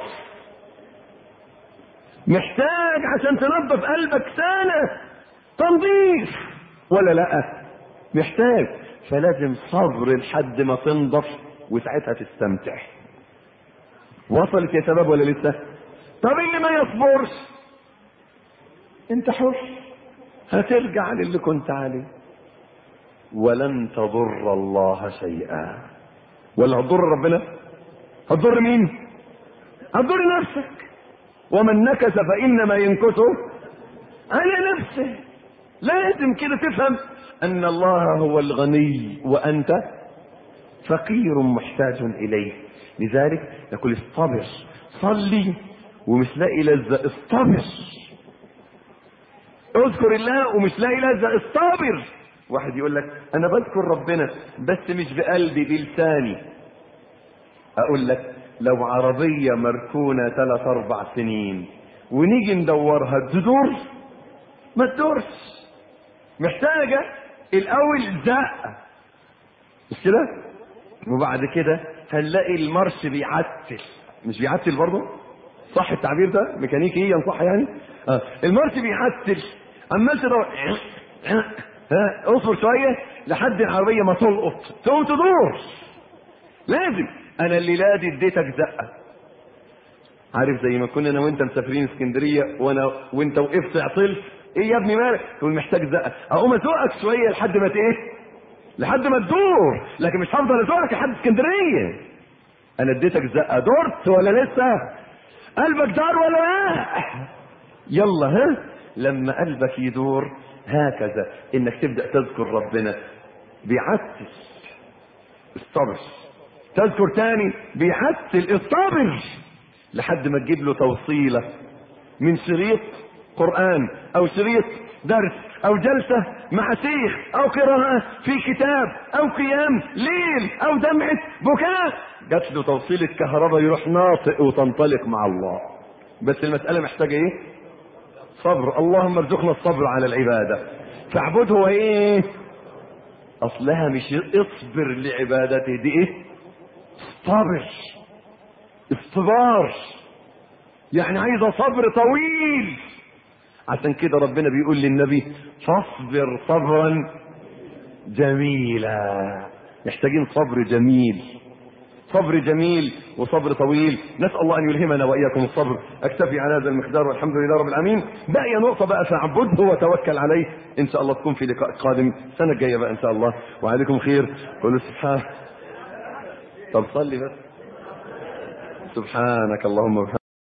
محتاج عشان تنظف قلبك سنة تنظيف ولا لا محتاج فلازم صبر لحد ما تنضف وساعتها تستمتع وصلت يا شباب ولا لسه طب اللي ما يصبرش انت حر هترجع للي كنت عليه ولن تضر الله شيئا ولا هتضر ربنا هتضر مين هتضر نفسك ومن نكث فانما ينكثه على نفسه لازم كده تفهم ان الله هو الغني وانت فقير محتاج اليه لذلك يقول اصطبر صلي ومش لاقي لذة اصطبر اذكر الله ومش لاقي لذة اصطبر واحد يقول لك انا بذكر ربنا بس مش بقلبي بلساني اقول لك لو عربية مركونة ثلاث اربع سنين ونيجي ندورها تدور ما تدورش محتاجة الاول زقة مش كده وبعد كده هنلاقي المرش بيعتل مش بيعتل برضه صح التعبير ده ميكانيكيا صح يعني آه. المرش بيعتل عمال تدور ها اصبر شويه لحد العربيه ما تلقط تقوم تدور لازم انا الليله دي اديتك زقه عارف زي ما كنا انا وانت مسافرين اسكندريه وانا وانت وقفت عطلت ايه يا ابني مالك تقول محتاج زقه اقوم ازقك شويه لحد ما ت- ايه لحد ما تدور لكن مش هفضل ازقك لحد اسكندريه انا اديتك زقه دورت ولا لسه قلبك دار ولا لا يلا ها لما قلبك يدور هكذا انك تبدا تذكر ربنا بيعسل الصبر تذكر تاني بيعسل الصبر لحد ما تجيب له توصيله من شريط قران او شريط درس او جلسه مع شيخ او قراءه في كتاب او قيام ليل او دمعه بكاء جات له توصيله كهرباء يروح ناطق وتنطلق مع الله بس المساله محتاجه ايه صبر اللهم ارزقنا الصبر على العباده فاعبده وايه اصلها مش اصبر لعبادته دي ايه صبر اصطبار يعني عايزه صبر طويل عشان كده ربنا بيقول للنبي فاصبر صبرا جميلا محتاجين صبر جميل صبر جميل وصبر طويل نسأل الله أن يلهمنا وإياكم الصبر أكتفي على هذا المقدار والحمد لله رب العالمين باقي نقطة بقى فاعبده وتوكل عليه إن شاء الله تكون في لقاء قادم السنة الجاية بقى إن شاء الله وعليكم خير قولوا سبحان طب صلي بس سبحانك اللهم وبحمدك